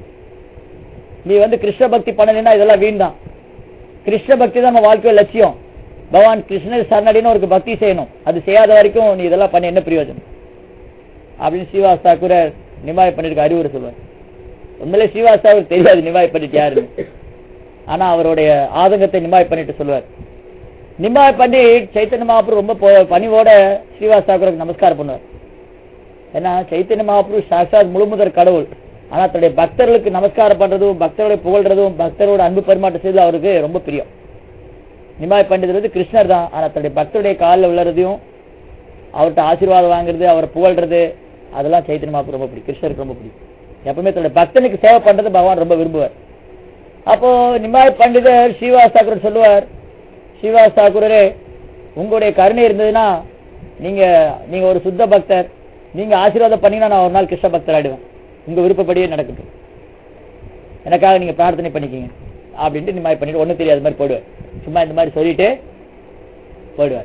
நீ வந்து கிருஷ்ண பக்தி பண்ணலைன்னா இதெல்லாம் வீண் தான் கிருஷ்ண பக்தி தான் நம்ம வாழ்க்கைய லட்சியம் பகவான் கிருஷ்ணர் சரணடின்னு ஒரு பக்தி செய்யணும் அது செய்யாத வரைக்கும் நீ இதெல்லாம் பண்ணி என்ன பிரயோஜனம் அப்படின்னு ஸ்ரீவாஸ் தாக்கூர் நிவாய் பண்ணிருக்க அறிவுரை சொல்லுவார் உண்மையிலே ஸ்ரீவாஸ் தாக்கூர் தெரியாது நிவாய் பண்ணிட்டு யாருன்னு ஆனா அவருடைய ஆதங்கத்தை நிமாய் பண்ணிட்டு சொல்லுவார் நிமாய் பண்ணி சைத்தன்ய மகாபுரு ரொம்ப பொ- பணிவோட ஸ்ரீவாஸ் தாக்கூருக்கு நமஸ்காரம் பண்ணுவார் ஏன்னா சைத்தன்ய மகாபுரு சாட்சாத் முழுமுதற் கடவுள் ஆனா தன்னுடைய பக்தர்களுக்கு நமஸ்காரம் பண்றதும் பக்தர்களை புகழ்றதும் பக்தரோட அன்பு பரிமாற்றம் செய்து அவருக்கு ரொம்ப பிரியம் நிமாய் பண்டிதர் வந்து கிருஷ்ணர் தான் ஆனா தன்னுடைய பக்தருடைய காலில் விழுறதையும் அவர்கிட்ட ஆசீர்வாதம் வாங்குறது அவரை புகழ்றது அதெல்லாம் சைத்தன்ய மகாபுரு ரொம்ப பிடிக்கும் கிருஷ்ணருக்கு ரொம்ப பிடிக்கும் எப்பவுமே தன்னுடைய பக்தனுக்கு சேவை பண்றது பகவான் ரொம்ப விரும்புவார் அப்போ நிமாய் பண்டிதர் ஸ்ரீவாஸ் தாக்கூர் சொல்லுவார் ஸ்ரீவாஸ் தாக்கூரரே உங்களுடைய கருணை இருந்ததுன்னா நீங்க நீங்க ஒரு சுத்த பக்தர் நீங்க ஆசீர்வாதம் பண்ணீங்கன்னா நான் ஒரு நாள் கிருஷ்ண பக்தர் ஆயிடுவேன் உங்க விருப்பப்படியே நடக்கட்டும் எனக்காக நீங்க பிரார்த்தனை பண்ணிக்கிங்க அப்படின்ட்டு நிமாய் பண்ணிட்டு ஒண்ணும் தெரியாத மாதிரி போடுவார் சும்மா இந்த மாதிரி சொல்லிட்டு போயிடுவார்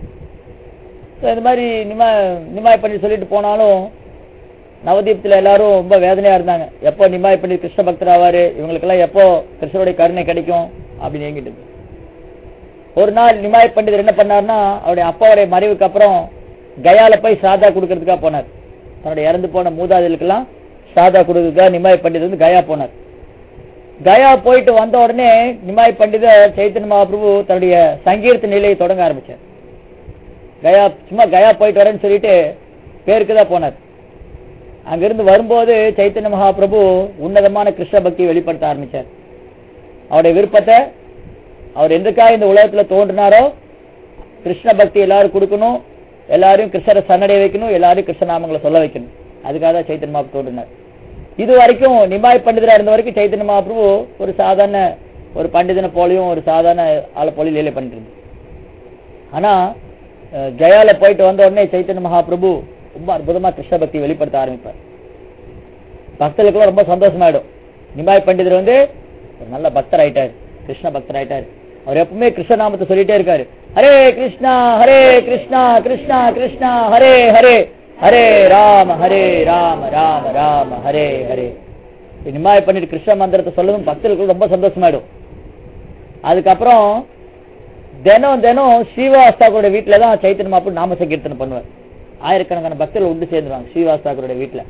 So, இந்த மாதிரி நிமா நிமாய் பண்ணி சொல்லிட்டு போனாலும் நவதீபத்துல எல்லாரும் ரொம்ப வேதனையா இருந்தாங்க எப்போ நிமாய் பண்ணி கிருஷ்ண பக்தர் ஆவாரு இவங்களுக்கெல்லாம் எப்போ கிருஷ்ணருடைய கருணை கிடைக்கும் அப்படின்னு ஏங்கிட்டு இருந்து. ஒரு நாள் நிமாய் பண்டிதர் என்ன பண்ணாருன்னா அவருடைய அப்பாவுடைய மறைவுக்கு அப்புறம் கயால போய் சாதா கொடுக்கறதுக்காக போனார் தன்னுடைய இறந்து போன மூதாதைகளுக்கெல்லாம் சாதா கொடுக்கறதுக்காக நிமாய் பண்டிதர் வந்து கயா போனார் கயா போயிட்டு வந்த உடனே நிமாய் பண்டிதர் சைத்தன்ய மகாபிரபு தன்னுடைய சங்கீர்த்த நிலையை தொடங்க ஆரம்பிச்சார் கயா சும்மா கயா போயிட்டு வரேன்னு சொல்லிட்டு பேருக்கு தான் போனார் அங்கிருந்து வரும்போது சைத்தன்ய மகாபிரபு உன்னதமான கிருஷ்ண பக்தியை வெளிப்படுத்த ஆரம்பிச்சார் அவருடைய விருப்பத்தை அவர் எதுக்காக இந்த உலகத்துல தோன்றினாரோ கிருஷ்ண பக்தி எல்லாரும் கொடுக்கணும் எல்லாரையும் கிருஷ்ணரை சன்னடைய வைக்கணும் எல்லாரையும் கிருஷ்ண நாமங்களை சொல்ல வைக்கணும் அதுக்காக தான் சைத்தன்ய மகாபிரபு தோன்றினார் இது வரைக்கும் நிமாய் பண்டிதரா இருந்த வரைக்கும் சைத்தன்ய மகாபிரபு ஒரு சாதாரண ஒரு பண்டிதனை போலையும் ஒரு சாதாரண ஆளை போலையும் லீலை பண்ணிட்டு இருந்தார் ஆனா அஹ், கயால போயிட்டு வந்த உடனே சைத்தன்ய மகாபிரபு ரொம்ப அற்புதமா கிருஷ்ண பக்தி வெளிப்படுத்த ஆரம்பிப்பார் பக்தர்களுக்கு ரொம்ப சந்தோஷமாயிடும் நிமாய் பண்டிதர் வந்து ஒரு நல்ல பக்தர் ஆயிட்டாரு கிருஷ்ண பக்தர் ஆயிட்டாரு அவர் எப்பவுமே கிருஷ்ண நாமத்தை சொல்லிட்டே இருக்காரு ஹரே கிருஷ்ணா ஹரே கிருஷ்ணா கிருஷ்ணா கிருஷ்ணா ஹரே ஹரே ஹரே ராம ஹரே ராம ராம ராம ஹரே ஹரே இப்படி நிமாய் பண்ணிட்டு கிருஷ்ண மந்திரத்தை சொல்லவும் பக்தர்களுக்கு ரொம்ப சந்தோஷமாயிடும் அதுக்கப்புறம் தினம் தினம் ஸ்ரீவாஸ் தாக்கூருடைய வீட்டுல தான் சைத்தன்ய மாப்பு நாம சங்கீர்த்தனை பண்ணுவார் ஆயிரக்கணக்கான பக்தர்கள் உண்டு சேர்ந்துருவாங்க ஸ்ரீவாஸ் தாக்கூருடைய வீட்டுல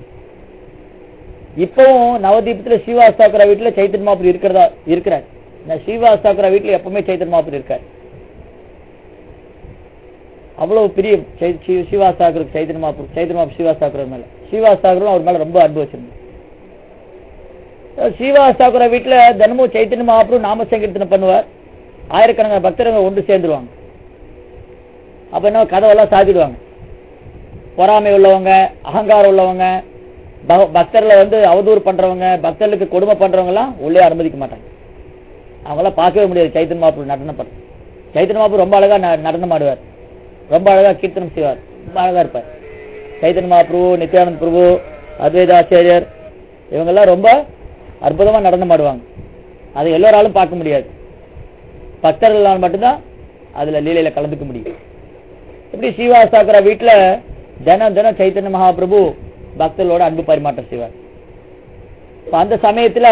இப்பவும் நவதீபத்துல ஸ்ரீவாஸ் தாக்குரா வீட்டுல சைத்தன்ய மாப்பு இருக்கிறதா இருக்கிறார் இந்த ஸ்ரீவாஸ் தாக்குரா வீட்டுல எப்பவுமே சைத்தன்ய மாப்பு இருக்கார் அவ்வளவு பிரியம் சை- ஸ்ரீ- ஸ்ரீவாஸ் தாக்கூருக்கு சைத்தன்ய மாப்பு சைத்தன்ய மாப்பு ஸ்ரீவாஸ் தாக்குரா மேல ஸ்ரீவாஸ் தாக்கூரும் அவர் மேல ரொம்ப அன்பு வச்சிருந்தார் ஸ்ரீவாஸ் தாக்குரா வீட்டுல தினமும் சைத்தன்ய மகாபுரு நாம சங்கீர்த்தனை பண்ணுவார் ஆயிரக்கணக்கான பக்தர்கள் ஒன்று சேர்ந்துருவாங்க அப்ப என்ன கதவெல்லாம் சாத்திடுவாங்க பொறாமை உள்ளவங்க அகங்காரம் உள்ளவங்க பக- பக்தர்களை வந்து அவதூறு பண்றவங்க பக்தர்களுக்கு கொடுமை பண்றவங்க எல்லாம் உள்ளே அனுமதிக்க மாட்டாங்க அவங்களாம் பார்க்கவே முடியாது சைத்தன்ய மாப்பு நடனம் பண்ண சைத்தன்ய மாப்பு ரொம்ப அழகா ந- நடனம் ஆடுவார் ரொம்ப அழகா கீர்த்தனம் செய்வார் ரொம்ப அழகா இருப்பார் சைத்தன்ய மகாபிரபு நித்யானந்த் பிரபு அத்வைத ஆச்சாரியர் இவங்கெல்லாம் ரொம்ப அற்புதமா நடனம் ஆடுவாங்க அதை எல்லோராலும் பார்க்க முடியாது பக்தர்களால் மட்டும்தான் அதுல லீலையில கலந்துக்க முடியும் இப்படி ஸ்ரீவாஸ் தாக்குற வீட்டுல தினம் தினம் சைத்தன்ய மகாபிரபு பக்தர்களோட அன்பு பரிமாற்றம் செய்வார் இப்ப அந்த சமயத்துல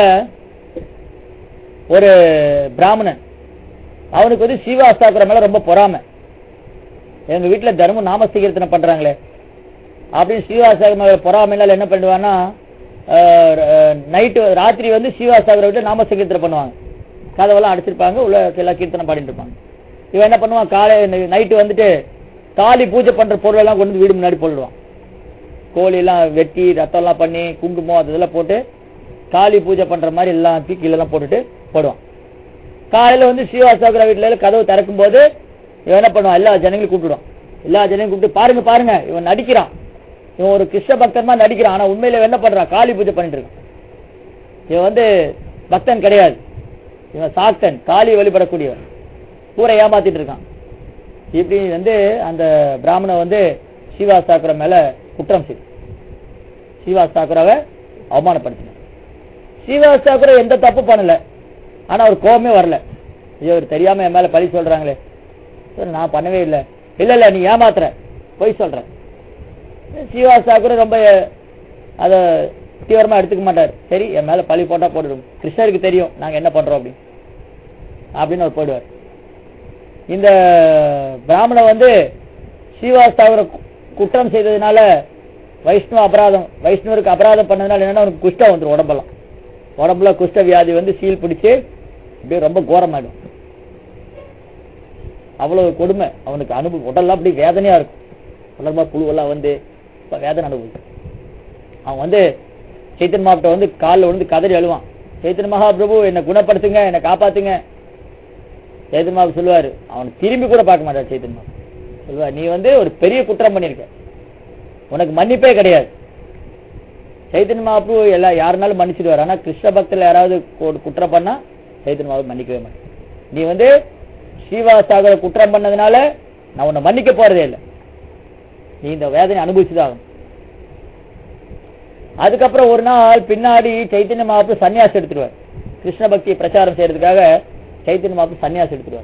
ஒரு பிராமணன் அவனுக்கு வந்து ஸ்ரீவாஸ் தாக்குற மேல ரொம்ப பொறாமை எங்க வீட்டுல தினமும் நாம சீர்த்தனை பண்றாங்களே அப்படின்னு ஸ்ரீவாஸ் தாக்குற மேல பொறாமைனால என்ன பண்ணுவான்னா நைட்டு ராத்திரி வந்து ஸ்ரீவாஸ் தாக்குற வீட்டுல நாம சீர்த்தனை பண்ணுவாங்க கதவெல்லாம் அடிச்சிருப்பாங்க உள்ள எல்லாம் கீர்த்தனை பாடிட்டு இருப்பாங்க இவன் என்ன பண்ணுவான் காலை நைட்டு வந்துட்டு காளி பூஜை பண்ற பொருள் எல்லாம் கொண்டு வந்து வீடு முன்னாடி போடுவான் கோழி எல்லாம் வெட்டி ரத்தம் எல்லாம் பண்ணி குங்குமம் அது இதெல்லாம் போட்டு காளி பூஜை பண்ற மாதிரி எல்லாம் தூக்கி கீழ எல்லாம் போட்டுட்டு போடுவான் காலையில வந்து ஸ்ரீவாசாகர வீட்டுல கதவு திறக்கும் போது இவன் என்ன பண்ணுவான் எல்லா ஜனங்களையும் கூப்பிடுவான் எல்லா ஜனங்களையும் கூப்பிட்டு பாருங்க பாருங்க இவன் நடிக்கிறான் இவன் ஒரு கிருஷ்ண பக்தன் மாதிரி நடிக்கிறான் ஆனா உண்மையில இவன் என்ன பண்றான் காளி பூஜை பண்ணிட்டு இருக்கான் இவன் வந்து பக்தன் கிடையாது இவன் சாக்தன் காளி வழிபடக்கூடியவன் பூரை ஏமாத்திட்டு இருக்கான் இப்படி வந்து அந்த பிராமணன் வந்து சிவா சாக்குரா மேல குற்றம் செய்து சிவா சாக்குராவை அவமானப்படுத்தினார் சிவா சாக்குரா எந்த தப்பு பண்ணல ஆனா அவர் கோவமே வரல ஐயோ இவர் தெரியாம என் மேல பழி சொல்றாங்களே சரி, நான் பண்ணவே இல்லை இல்ல இல்ல நீ ஏமாத்துற பொய் சொல்ற சிவா சாக்குரா ரொம்ப அத தீவிரமா எடுத்துக்க மாட்டார் சரி என் மேல பழி போட்டா போட்டுடும் கிருஷ்ணருக்கு தெரியும் நாங்க என்ன பண்றோம் அப்படின்னு அப்படின்னு அவர் போயிடுவார் இந்த பிராமணன் வந்து ஸ்ரீவாஸ்தாவரை குற்றம் செய்ததுனால வைஷ்ணவ அபராதம் வைஷ்ணவருக்கு அபராதம் பண்ணதுனால என்னன்னா அவனுக்கு குஷ்டம் வந்துடும் உடம்பெல்லாம் உடம்புல குஷ்ட வியாதி வந்து சீல் பிடிச்சு அப்படியே ரொம்ப கோரமாயிடும் அவ்வளவு கொடுமை அவனுக்கு அனுபவம் உடல்லாம் அப்படி வேதனையா இருக்கும் உடம்பா புழுவெல்லாம் வந்து இப்ப வேதனை அனுபவிக்கும் அவன் வந்து சைத்தன் மாவட்ட வந்து காலில் விழுந்து கதறி அழுவான் சைத்தன் மகாபிரபு என்னை குணப்படுத்துங்க என்னை காப்பாத்துங்க சைத்தன் மாபு சொல்லுவாரு அவன் திரும்பி கூட பார்க்க மாட்டார் சைத்தன் மாபு சொல்லுவார் நீ வந்து ஒரு பெரிய குற்றம் பண்ணிருக்க உனக்கு மன்னிப்பே கிடையாது சைத்தன்ய மகாபு எல்லா யாருனாலும் மன்னிச்சிடுவார் ஆனா கிருஷ்ண பக்தர்ல யாராவது ஒரு குற்றம் பண்ணா சைத்தன்ய மகாபு மன்னிக்கவே மாட்டேன் நீ வந்து ஸ்ரீவாசாகர குற்றம் பண்ணதுனால நான் உன்னை மன்னிக்க போறதே இல்லை நீ இந்த வேதனை அனுபவிச்சுதான் ஆகணும். அதுக்கப்புறம் ஒரு நாள் பின்னாடி சைத்தன்ய மகாபு சன்னியாசம் எடுத்துருவார் கிருஷ்ண பக்தியை பிரச்சாரம் செய்யறதுக்காக சைத்தன்ய மகாபு சன்னியாசம் எடுத்துருவார்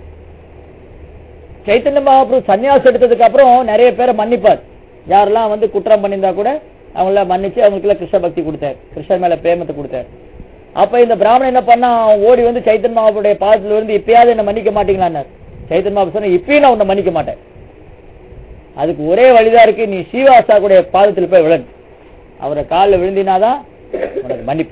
சைத்தன்ய மகாபுரு சன்னியாசம் எடுத்ததுக்கு அப்புறம் நிறைய பேரை மன்னிப்பார் யாரெல்லாம் வந்து குற்றம் பண்ணியிருந்தா கூட அவங்கள மன்னிச்சு அவங்களுக்கு கிருஷ்ண பக்தி கொடுத்தார் கிருஷ்ணர் மேல பிரேமத்தை கொடுத்தார் அப்ப இந்த பிராமணன் என்ன பண்ணா அவன் ஓடி வந்து சைத்தன் மகாபுடைய பாதத்துல இருந்து இப்பயாவது என்ன மன்னிக்க மாட்டீங்களான்னார் சைத்தன் மகாபு சொன்ன இப்பயும் நான் உன்னை மன்னிக்க மாட்டேன் அதுக்கு ஒரே வழிதான் இருக்கு நீ ஸ்ரீவாசா கூடிய பாதத்தில் போய் விழு அவரை காலில் விழுந்தினாதான் உனக்கு மன்னிப்பு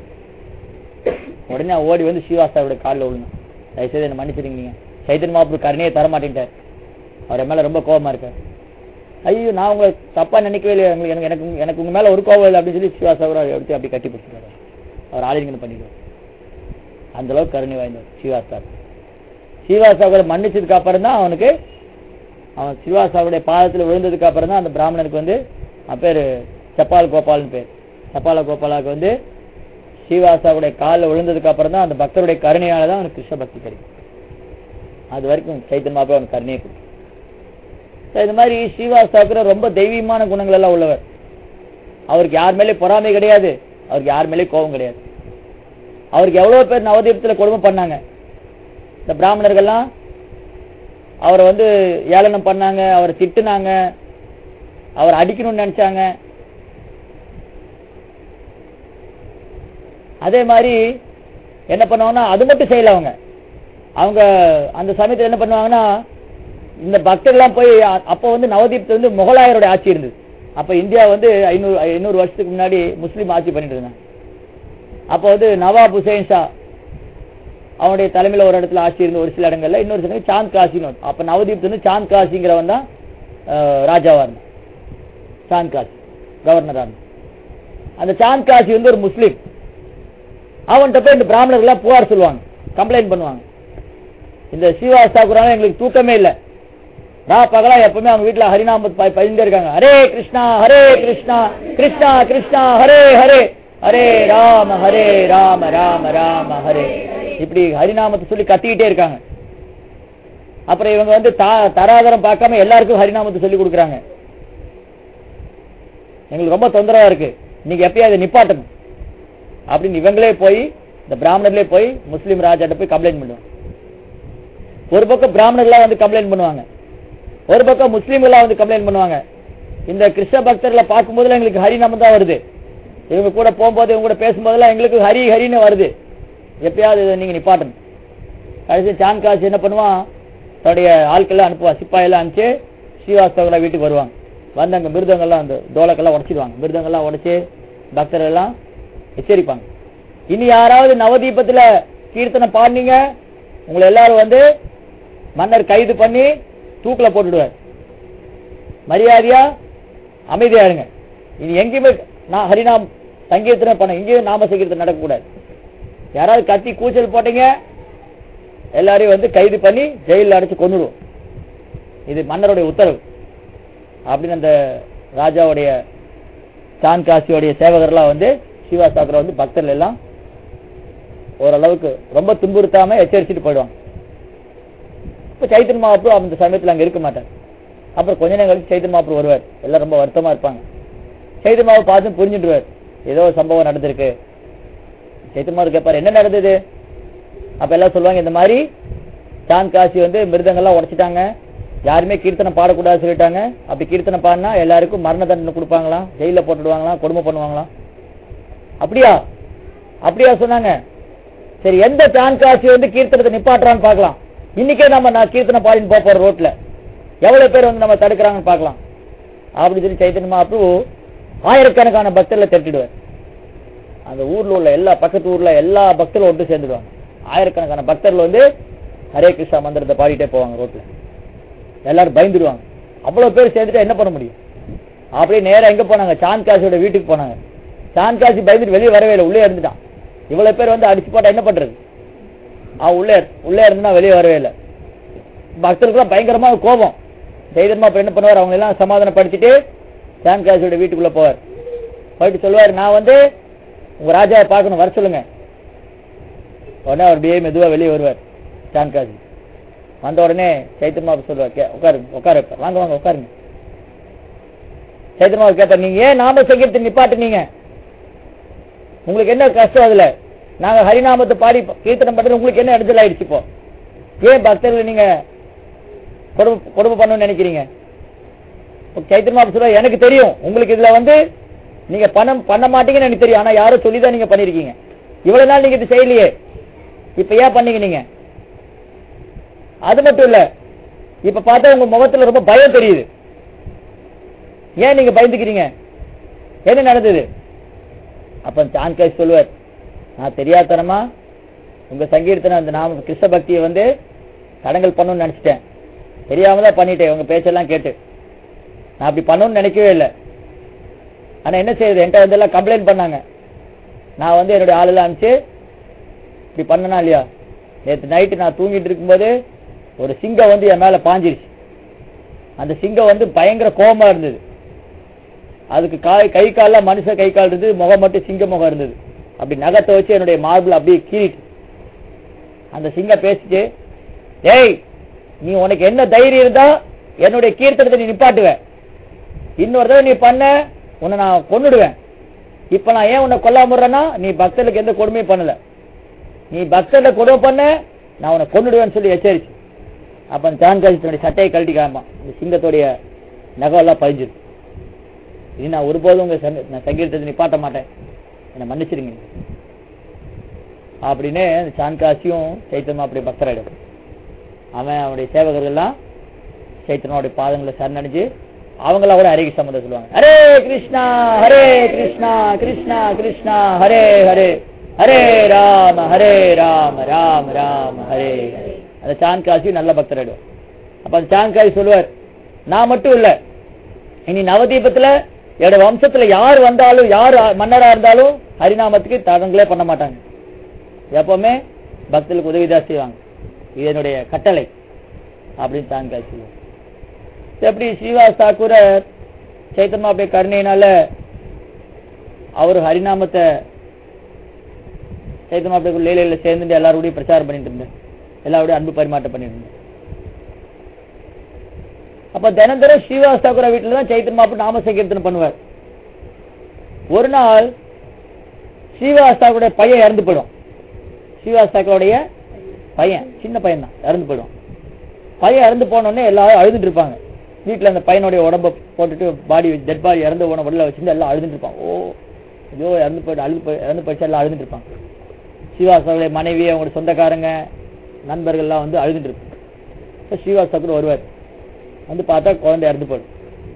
உடனே அவன் ஓடி வந்து ஸ்ரீவாசாவுடைய காலில் விழுந்தான் தயவுசெய்து என்ன மன்னிச்சிருங்க நீங்க சைத்தன் மகாபுரு கருணையை தர மாட்டேன்ட்டார் அவர் என் மேல ரொம்ப கோபமா இருக்கார் ஐயோ நான் உங்களை தப்பா நினைக்கவே இல்லை உங்களுக்கு எனக்கு எனக்கு உங்க- எனக்கு உங்க மேல ஒரு கோபம் இல்லை அப்படின்னு சொல்லி சிவாசாவரை எடுத்து அப்படி கட்டி பிடிச்சிருக்காரு அவர் ஆலிங்கனம் பண்ணிடுவார் அந்த அளவுக்கு கருணை வாய்ந்தவர் சிவாசா சிவாசாவை மன்னிச்சதுக்கு அப்புறம் தான் அவனுக்கு அவன் சிவாசாவுடைய பாதத்துல விழுந்ததுக்கு அப்புறம் தான் அந்த பிராமணனுக்கு வந்து அவன் பேரு செப்பால் கோபால்னு பேர் செப்பால கோபாலாவுக்கு வந்து ஸ்ரீவாசாவுடைய காலில் விழுந்ததுக்கு அப்புறம் தான் அந்த பக்தருடைய கருணையால தான் அவனுக்கு கிருஷ்ண பக்தி கிடைக்கும் அது வரைக்கும் சைத்தன் மாப்பிள்ள அவனுக்கு கருணையை கொடுக்கும் So, இந்த மாதிரி ஸ்ரீவாஸ் தாக்கர் ரொம்ப தெய்வீகமான குணங்கள் எல்லாம் உள்ளவர் அவருக்கு யார் மேலே பொறாமை கிடையாது அவருக்கு யார் மேலே கோபம் கிடையாது அவருக்கு எவ்வளவு பேர் நவதீபத்துல கொடுமை பண்ணாங்க இந்த பிராமணர்கள்லாம் அவரை வந்து ஏளனம் பண்ணாங்க அவரை திட்டுனாங்க அவரை அடிக்கணும்னு நினைச்சாங்க அதே மாதிரி என்ன பண்ணுவாங்கன்னா அது மட்டும் செய்யல அவங்க அவங்க அந்த சமயத்துல என்ன பண்ணுவாங்கன்னா இந்த பக்தர்கள்லாம் போய் அ- அப்போ வந்து நவதீப்ல வந்து முகலாயருடைய ஆட்சி இருந்தது அப்ப இந்தியா வந்து ஐநூறு ஐநூறு வருஷத்துக்கு முன்னாடி முஸ்லீம் ஆட்சி பண்ணிட்டு இருந்தாங்க அப்போ வந்து நவாப் ஹுசைன் ஷா அவனுடைய தலைமையில ஒரு இடத்துல ஆட்சி இருந்த ஒரு சில இடங்கள்ல இன்னொரு சில இடங்கள்ல சாந்த் காசின்னு ஒண்ணு. அப்ப நவதீப் வந்து சாந்த் காசிங்கிறவன் தான் அஹ், ராஜாவா இருந்தான் சாந்த் காசி கவர்னரா இருந்தான் அந்த சாந்த் காசி வந்து ஒரு முஸ்லீம் அவன்கிட்ட போய் இந்த பிராமணர்கள் புகார் சொல்லுவாங்க கம்ப்ளைண்ட் பண்ணுவாங்க இந்த ஸ்ரீவாஸ் தாக்குறாங்க எங்களுக்கு தூக்கமே இல்ல ரா பகலா எப்பவுமே அவங்க வீட்டுல ஹரிநாமத் ப- பதிந்தே இருக்காங்க ஹரே கிருஷ்ணா ஹரே கிருஷ்ணா கிருஷ்ணா கிருஷ்ணா ஹரே ஹரே ஹரே ராம ஹரே ராம ராம ராம ஹரே இப்படி ஹரிநாமத்தை சொல்லி கத்திக்கிட்டே இருக்காங்க அப்புறம் இவங்க வந்து தா- தராதரம் பார்க்காம எல்லாருக்கும் ஹரிநாமத்தை சொல்லி கொடுக்குறாங்க எங்களுக்கு ரொம்ப தொந்தரவா இருக்கு நீங்க எப்பயாவது நிப்பாட்டணும் அப்படின்னு இவங்களே போய் இந்த பிராமணர்களே போய் முஸ்லீம் ராஜாட்ட போய் கம்ப்ளைண்ட் பண்ணுவாங்க ஒரு பக்கம் பிராமணர்களா வந்து கம்ப்ளைண்ட் பண்ணுவாங்க ஒரு பக்கம் முஸ்லீம்களா வந்து கம்ப்ளைண்ட் பண்ணுவாங்க இந்த கிருஷ்ண பக்தர்களை பார்க்கும்போதுல எங்களுக்கு ஹரி நாமம் தான் வருது இவங்க கூட போகும்போது இவங்க கூட பேசும்போதெல்லாம் எங்களுக்கு ஹரி ஹரின்னு வருது எப்பயாவது இதை நீங்க நிப்பாட்டணும் கடைசி சாந்த் காசு என்ன பண்ணுவான் தன்னுடைய ஆட்கள்லாம் அனுப்புவான் சிப்பாயெல்லாம் அனுப்பிச்சு ஸ்ரீவாஸ்தவங்களா வீட்டுக்கு வருவாங்க வந்து அங்க மிருதங்கள்லாம் அந்த டோலக்கெல்லாம் உடைச்சிடுவாங்க மிருதங்கள்லாம் உடைச்சு பக்தர்கள் எல்லாம் எச்சரிப்பாங்க இனி யாராவது நவதீபத்துல கீர்த்தனை பாடினீங்க உங்களை எல்லாரும் வந்து மன்னர் கைது பண்ணி தூக்குல போட்டுடுவார் மரியாதையா அமைதியா இருங்க இனி எங்கேயுமே நான் ஹரிநாம் சங்கீர்த்தனை பண்ண எங்கேயும் நாம சங்கீர்த்தனை நடக்கக்கூடாது யாராவது கத்தி கூச்சல் போட்டீங்க எல்லாரையும் வந்து கைது பண்ணி ஜெயிலில் அடைச்சு கொன்னுடுவோம் இது மன்னருடைய உத்தரவு அப்படின்னு அந்த ராஜாவுடைய சான் காசியோடைய சேவகர்லாம் வந்து சிவா சாக்கரை வந்து பக்தர்கள் எல்லாம் ஓரளவுக்கு ரொம்ப துன்புறுத்தாம எச்சரிச்சுட்டு போயிடுவாங்க இப்ப சைத்தன் மகாபு அந்த சமயத்துல அங்க இருக்க மாட்டார் அப்புறம் கொஞ்ச நேரம் கழிச்சு சைத்தன் மாப்பு வருவார் எல்லாம் ரொம்ப வருத்தமா இருப்பாங்க சைத்தன் மாவு பார்த்து புரிஞ்சுட்டுருவார் ஏதோ ஒரு சம்பவம் நடந்திருக்கு சைத்தன் மாவு கேட்பாரு என்ன நடந்தது அப்ப எல்லாம் சொல்லுவாங்க இந்த மாதிரி சாந்த் காசி வந்து மிருதங்கள்லாம் உடைச்சிட்டாங்க யாருமே கீர்த்தனை பாடக்கூடாது சொல்லிட்டாங்க அப்படி கீர்த்தனை பாடினா எல்லாருக்கும் மரண தண்டனை கொடுப்பாங்களாம் ஜெயில போட்டுடுவாங்களாம் கொடுமை பண்ணுவாங்களாம் அப்படியா அப்படியா சொன்னாங்க சரி எந்த சாந்த் காசி வந்து கீர்த்தனத்தை நிப்பாட்டுறான்னு பார்க்கலாம் இன்னைக்கே நம்ம நான் கீர்த்தனை பாடின்னு போக போறோம் ரோட்ல எவ்வளவு பேர் வந்து நம்ம தடுக்கிறாங்கன்னு பார்க்கலாம் அப்படி சொல்லி சைத்தன்ய மகாபிரபு ஆயிரக்கணக்கான பக்தர்களை திரட்டிடுவார் அந்த ஊர்ல உள்ள எல்லா பக்கத்து ஊர்ல எல்லா பக்தர்களும் ஒன்று சேர்ந்துடுவாங்க ஆயிரக்கணக்கான பக்தர்கள் வந்து ஹரே கிருஷ்ணா மந்திரத்தை பாடிட்டே போவாங்க ரோட்ல எல்லாரும் பயந்துடுவாங்க அவ்வளவு பேர் சேர்ந்துட்டு என்ன பண்ண முடியும் அப்படியே நேரா எங்க போனாங்க சாந்த் காசியோட வீட்டுக்கு போனாங்க சாந்த் காசி பயந்துட்டு வெளியே வரவே இல்லை உள்ளே இருந்துட்டான் இவ்வளவு பேர் வந்து அடிச்சு போட்டா என்ன பண்றது அவன் உள்ளே உள்ளே இருந்தா வெளியே வரவே இல்லை பக்தர்களுக்குலாம் பயங்கரமா கோபம் தைரியமா அப்ப என்ன பண்ணுவார் அவங்க எல்லாம் சமாதானப்படுத்திட்டு சாந்த் காசியோட வீட்டுக்குள்ள போவார் போயிட்டு சொல்லுவார் நான் வந்து உங்க ராஜாவை பார்க்கணும் வர சொல்லுங்க உடனே அவர் அப்படியே மெதுவா வெளியே வருவார் சாந்த் காசி வந்த உடனே சைத்தன்மா சொல்லுவார் "கே- உட்காருங்க உட்காரு வாங்க வாங்க உட்காருங்க சைத்தன்மா கேட்பார் நீங்க ஏன் நாம சங்கீதத்தை நிப்பாட்டுனீங்க உங்களுக்கு என்ன கஷ்டம் அதுல நாங்க ஹரிநாமத்தை பாடி கீர்த்தனம் பண்றது உங்களுக்கு என்ன இடத்துல ஆயிடுச்சு இப்போ ஏன் பக்தர்கள் நீங்க கொடுமை கொடுமை பண்ணணும்னு நினைக்கிறீங்க சைத்தன்மா சொல்லுவார் எனக்கு தெரியும் உங்களுக்கு இதுல வந்து நீங்க பணம் பண்ண மாட்டீங்கன்னு எனக்கு தெரியும் ஆனா யாரோ சொல்லிதான் நீங்க பண்ணிருக்கீங்க இவ்வளவு நாள் நீங்க இது செய்யலையே இப்ப ஏன் பண்ணீங்க நீங்க அது மட்டும் இல்ல இப்ப பார்த்தா உங்க முகத்துல ரொம்ப பயம் தெரியுது ஏன் நீங்க பயந்துக்கிறீங்க என்ன நடந்தது அப்ப சான்காய் சொல்லுவார் நான் தெரியாதனமா உங்க சங்கீர்த்தனை அந்த நாம கிருஷ்ண பக்தியை வந்து தடங்கல் பண்ணணும்னு நினைச்சிட்டேன் தெரியாம தான் பண்ணிட்டேன் உங்க பேச்செல்லாம் கேட்டு நான் அப்படி பண்ணணும்னு நினைக்கவே இல்லை ஆனா என்ன செய்யுது என்கிட்ட வந்து எல்லாம் கம்ப்ளைண்ட் பண்ணாங்க நான் வந்து என்னுடைய ஆளெல்லாம் அனுப்பிச்சு இப்படி பண்ணனா இல்லையா நேற்று நைட்டு நான் தூங்கிட்டு இருக்கும்போது ஒரு சிங்கம் வந்து என் மேல பாஞ்சிருச்சு அந்த சிங்கம் வந்து பயங்கர கோபமா இருந்தது அதுக்கு காய் கை கால்லாம் மனுஷ கை கால் இருந்தது முகம் மட்டும் சிங்க முகம் இருந்தது அப்படி நகத்தை வச்சு என்னுடைய மார்பிள் அப்படியே கீறிட்டு அந்த சிங்கம் பேசிட்டு ஏய் நீ உனக்கு என்ன தைரியம் இருந்தா என்னுடைய கீர்த்தனத்தை நீ நிப்பாட்டுவ இன்னொரு தடவை நீ பண்ண உன்னை நான் கொன்னுடுவேன் இப்ப நான் ஏன் உன்னை கொல்லாம நீ பக்தர்களுக்கு எந்த கொடுமையும் பண்ணல நீ பக்தர்ல கொடுமை பண்ண நான் உன்னை கொன்னுடுவேன்னு சொல்லி எச்சரிச்சு அப்ப அந்த ஜான்காஜி தன்னுடைய சட்டையை கழட்டி காமா இந்த சிங்கத்துடைய நகவெல்லாம் பதிஞ்சிரு இது நான் ஒருபோதும் உங்க சங்க- நான் சங்கீதத்தை நிப்பாட்ட மாட்டேன் என்னை மன்னிச்சிருங்க அப்படின்னு அந்த சான்காசியும் சைத்தன்மா அப்படி பக்தராயிடும் அவன் அவனுடைய சேவகர்கள்லாம் சைத்தனோடைய பாதங்களை சரணடைஞ்சு அவங்கள கூட ஹரே கிருஷ்ணா மந்திரம் சொல்லுவாங்க ஹரே கிருஷ்ணா ஹரே கிருஷ்ணா கிருஷ்ணா கிருஷ்ணா ஹரே ஹரே ஹரே ராம ஹரே ராம ராம ராம ஹரே ஹரே அந்த சான்காசி நல்ல பக்தராயிடும் அப்ப அந்த சான்காசி சொல்லுவார் நான் மட்டும் இல்ல இனி நவதீபத்துல என்னோட வம்சத்துல யார் வந்தாலும் யார் மன்னரா இருந்தாலும் ஹரிநாமத்துக்கு தடங்களே பண்ண மாட்டாங்க எப்பவுமே பக்தர்களுக்கு உதவிதான் செய்வாங்க இது என்னுடைய கட்டளை அப்படின்னு சான்காசி சொல்லுவார் எப்படி ஸ்ரீவாஸ் தாக்கூரர் சைத்தன்மா அப்படியே கருணையினால அவர் ஹரிநாமத்தை சைத்தன்மா அப்படியே லீலையில சேர்ந்துட்டு எல்லாரோடையும் பிரச்சாரம் பண்ணிட்டு இருந்தேன் எல்லாரோடையும் அன்பு பரிமாற்றம் பண்ணிட்டு இருந்தேன் அப்ப தினம் தினம் ஸ்ரீவாஸ் தாக்கூரா வீட்டுல தான் சைத்தன் மாப்பு நாம சங்கீர்த்தனம் பண்ணுவார் ஒரு நாள் ஸ்ரீவாஸ் தாக்கூருடைய பையன் இறந்து போயிடும் ஸ்ரீவாஸ் தாக்கூருடைய பையன் சின்ன பையன் தான் இறந்து போயிடும் பையன் இறந்து போன உடனே எல்லாரும் அழுதுட்டு இருப்பாங்க வீட்டுல அந்த பையனுடைய உடம்ப போட்டுட்டு பாடி டெட் பாடி இறந்து போன உடல வச்சிருந்து எல்லாம் அழுதுட்டு இருப்பாங்க ஓ ஐயோ இறந்து போயிட்டு அழுது போய் இறந்து போயிடுச்சு எல்லாம் அழுதுட்டு இருப்பாங்க ஸ்ரீவாசாவுடைய மனைவி அவங்களோட சொந்தக்காரங்க நண்பர்கள்லாம் வந்து அழுதுட்டு இருப்பாங்க ஸ்ரீவாஸ் தாக்கூர் வருவார் வந்து பார்த்தா குழந்தை இறந்து போயிடும்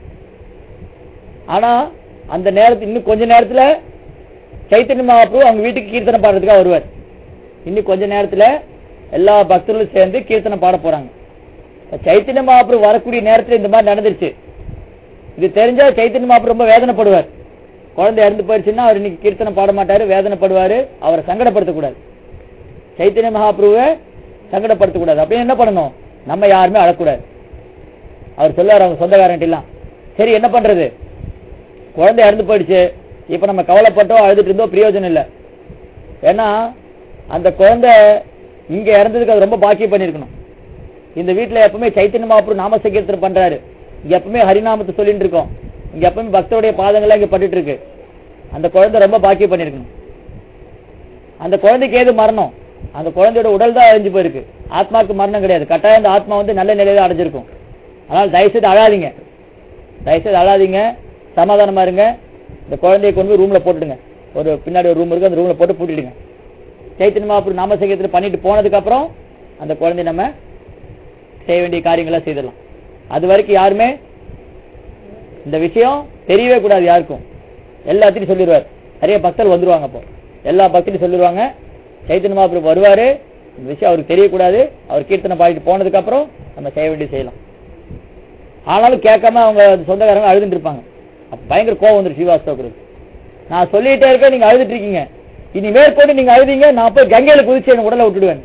ஆனா அந்த நேரத்து இன்னும் கொஞ்ச நேரத்துல சைத்தன்ய மகாபு அவங்க வீட்டுக்கு கீர்த்தனை பாடுறதுக்காக வருவார் இன்னும் கொஞ்ச நேரத்துல எல்லா பக்தர்களும் சேர்ந்து கீர்த்தனை பாட போறாங்க இப்ப சைத்தன்ய மகாபுரம் வரக்கூடிய நேரத்துல இந்த மாதிரி நடந்துருச்சு இது தெரிஞ்சா சைத்தன்ய மகாபுரம் ரொம்ப வேதனைப்படுவார் குழந்தை இறந்து போயிடுச்சுன்னா அவர் இன்னைக்கு கீர்த்தனை பாட மாட்டாரு வேதனைப்படுவாரு அவரை சங்கடப்படுத்தக்கூடாது சைத்தன்ய மகாபிரபுவை சங்கடப்படுத்தக்கூடாது அப்படின்னு என்ன பண்ணணும் நம்ம யாருமே அழக்கூடாது அவர் சொல்லுவார் அவங்க சொந்தக்காரன்ட்டு எல்லாம் சரி என்ன பண்றது குழந்தை இறந்து போயிடுச்சு இப்ப நம்ம கவலைப்பட்டோம் அழுதுட்டு இருந்தோம் பிரயோஜனம் இல்ல ஏன்னா அந்த குழந்தை இங்க இறந்ததுக்கு அது ரொம்ப பாக்கியம் பண்ணிருக்கணும் இந்த வீட்டுல எப்பவுமே சைத்தன்ய மகாபுரு நாம சங்கீர்த்தனம் பண்றாரு இங்க எப்பவுமே ஹரிநாமத்தை சொல்லிட்டு இருக்கோம் இங்க எப்பவுமே பக்தருடைய பாதங்கள்லாம் இங்க பட்டுட்டு இருக்கு அந்த குழந்தை ரொம்ப பாக்கியம் பண்ணிருக்கணும் அந்த குழந்தைக்கு ஏது மரணம் அந்த குழந்தையோட உடல் தான் அழிஞ்சு போயிருக்கு ஆத்மாவுக்கு மரணம் கிடையாது கட்டாயம் அந்த ஆத்மா வந்து நல்ல நிலையில அடைஞ்சிருக்கும் அதனால தயவுசெய்து அழாதீங்க தயவுசெய்து அழாதீங்க சமாதானமா இருங்க இந்த குழந்தைய கொண்டு போய் ரூம்ல போட்டுடுங்க ஒரு பின்னாடி ஒரு ரூம் இருக்கு அந்த ரூம்ல போட்டு பூட்டிடுங்க சைத்தன்ய மகாபுரு நாமசங்கத்தில் பண்ணிட்டு போனதுக்கு அப்புறம் அந்த குழந்தைய நம்ம செய்ய வேண்டிய காரியங்களை செய்திடலாம் அது வரைக்கும் யாருமே இந்த விஷயம் தெரியவே கூடாது யாருக்கும் எல்லாத்தையும் சொல்லிடுவார் நிறைய பக்தர் வந்துருவாங்க அப்போ எல்லா பக்தரையும் சொல்லிடுவாங்க சைத்தன்ய மகாபுரு வருவாரு இந்த விஷயம் அவருக்கு தெரியக்கூடாது அவர் கீர்த்தனை பாடிட்டு போனதுக்கு அப்புறம் நம்ம செய்ய வேண்டியது செய்யலாம் ஆனாலும் கேட்காம அவங்க சொந்தக்காரங்க அழுதுட்டு இருப்பாங்க அப்ப பயங்கர கோவம் வந்துரு ஸ்ரீவாஸ்தவருக்கு நான் சொல்லிட்டே இருக்கேன் நீங்க அழுதுட்டு இருக்கீங்க இனி மேற்கொண்டு நீங்க அழுதீங்க நான் போய் கங்கையில குதிச்சு என் உடலை விட்டுடுவேன்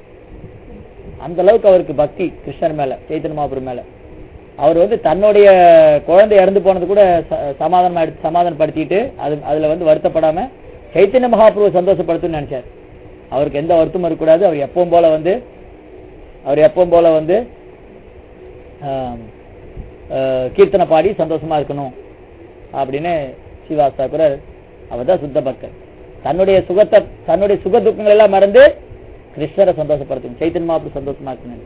அந்த அளவுக்கு அவருக்கு பக்தி கிருஷ்ணர் மேல சைத்தன்ய மகாபுரம் மேல அவர் வந்து தன்னுடைய குழந்தை இறந்து போனது கூட ச- சமாதானம் எடுத்து சமாதானப்படுத்திட்டு அது அதுல வந்து வருத்தப்படாம சைத்தன்ய மகாபுருவை சந்தோஷப்படுத்தணும்னு நினைச்சார் அவருக்கு எந்த வருத்தமும் இருக்கக்கூடாது அவர் எப்பவும் போல வந்து அவர் எப்பவும் போல வந்து ஆம், ஆஹ், கீர்த்தனை பாடி சந்தோஷமா இருக்கணும் அப்படின்னு சிவாஸ் தாக்குரர் அவர் தான் சுத்த பக்தர் தன்னுடைய சுகத்தை தன்னுடைய சுக துக்கங்கள் எல்லாம் மறந்து கிருஷ்ணரை சந்தோஷப்படுத்தணும் சைத்தன்ய மகாபுரு சந்தோஷமா இருக்கணும்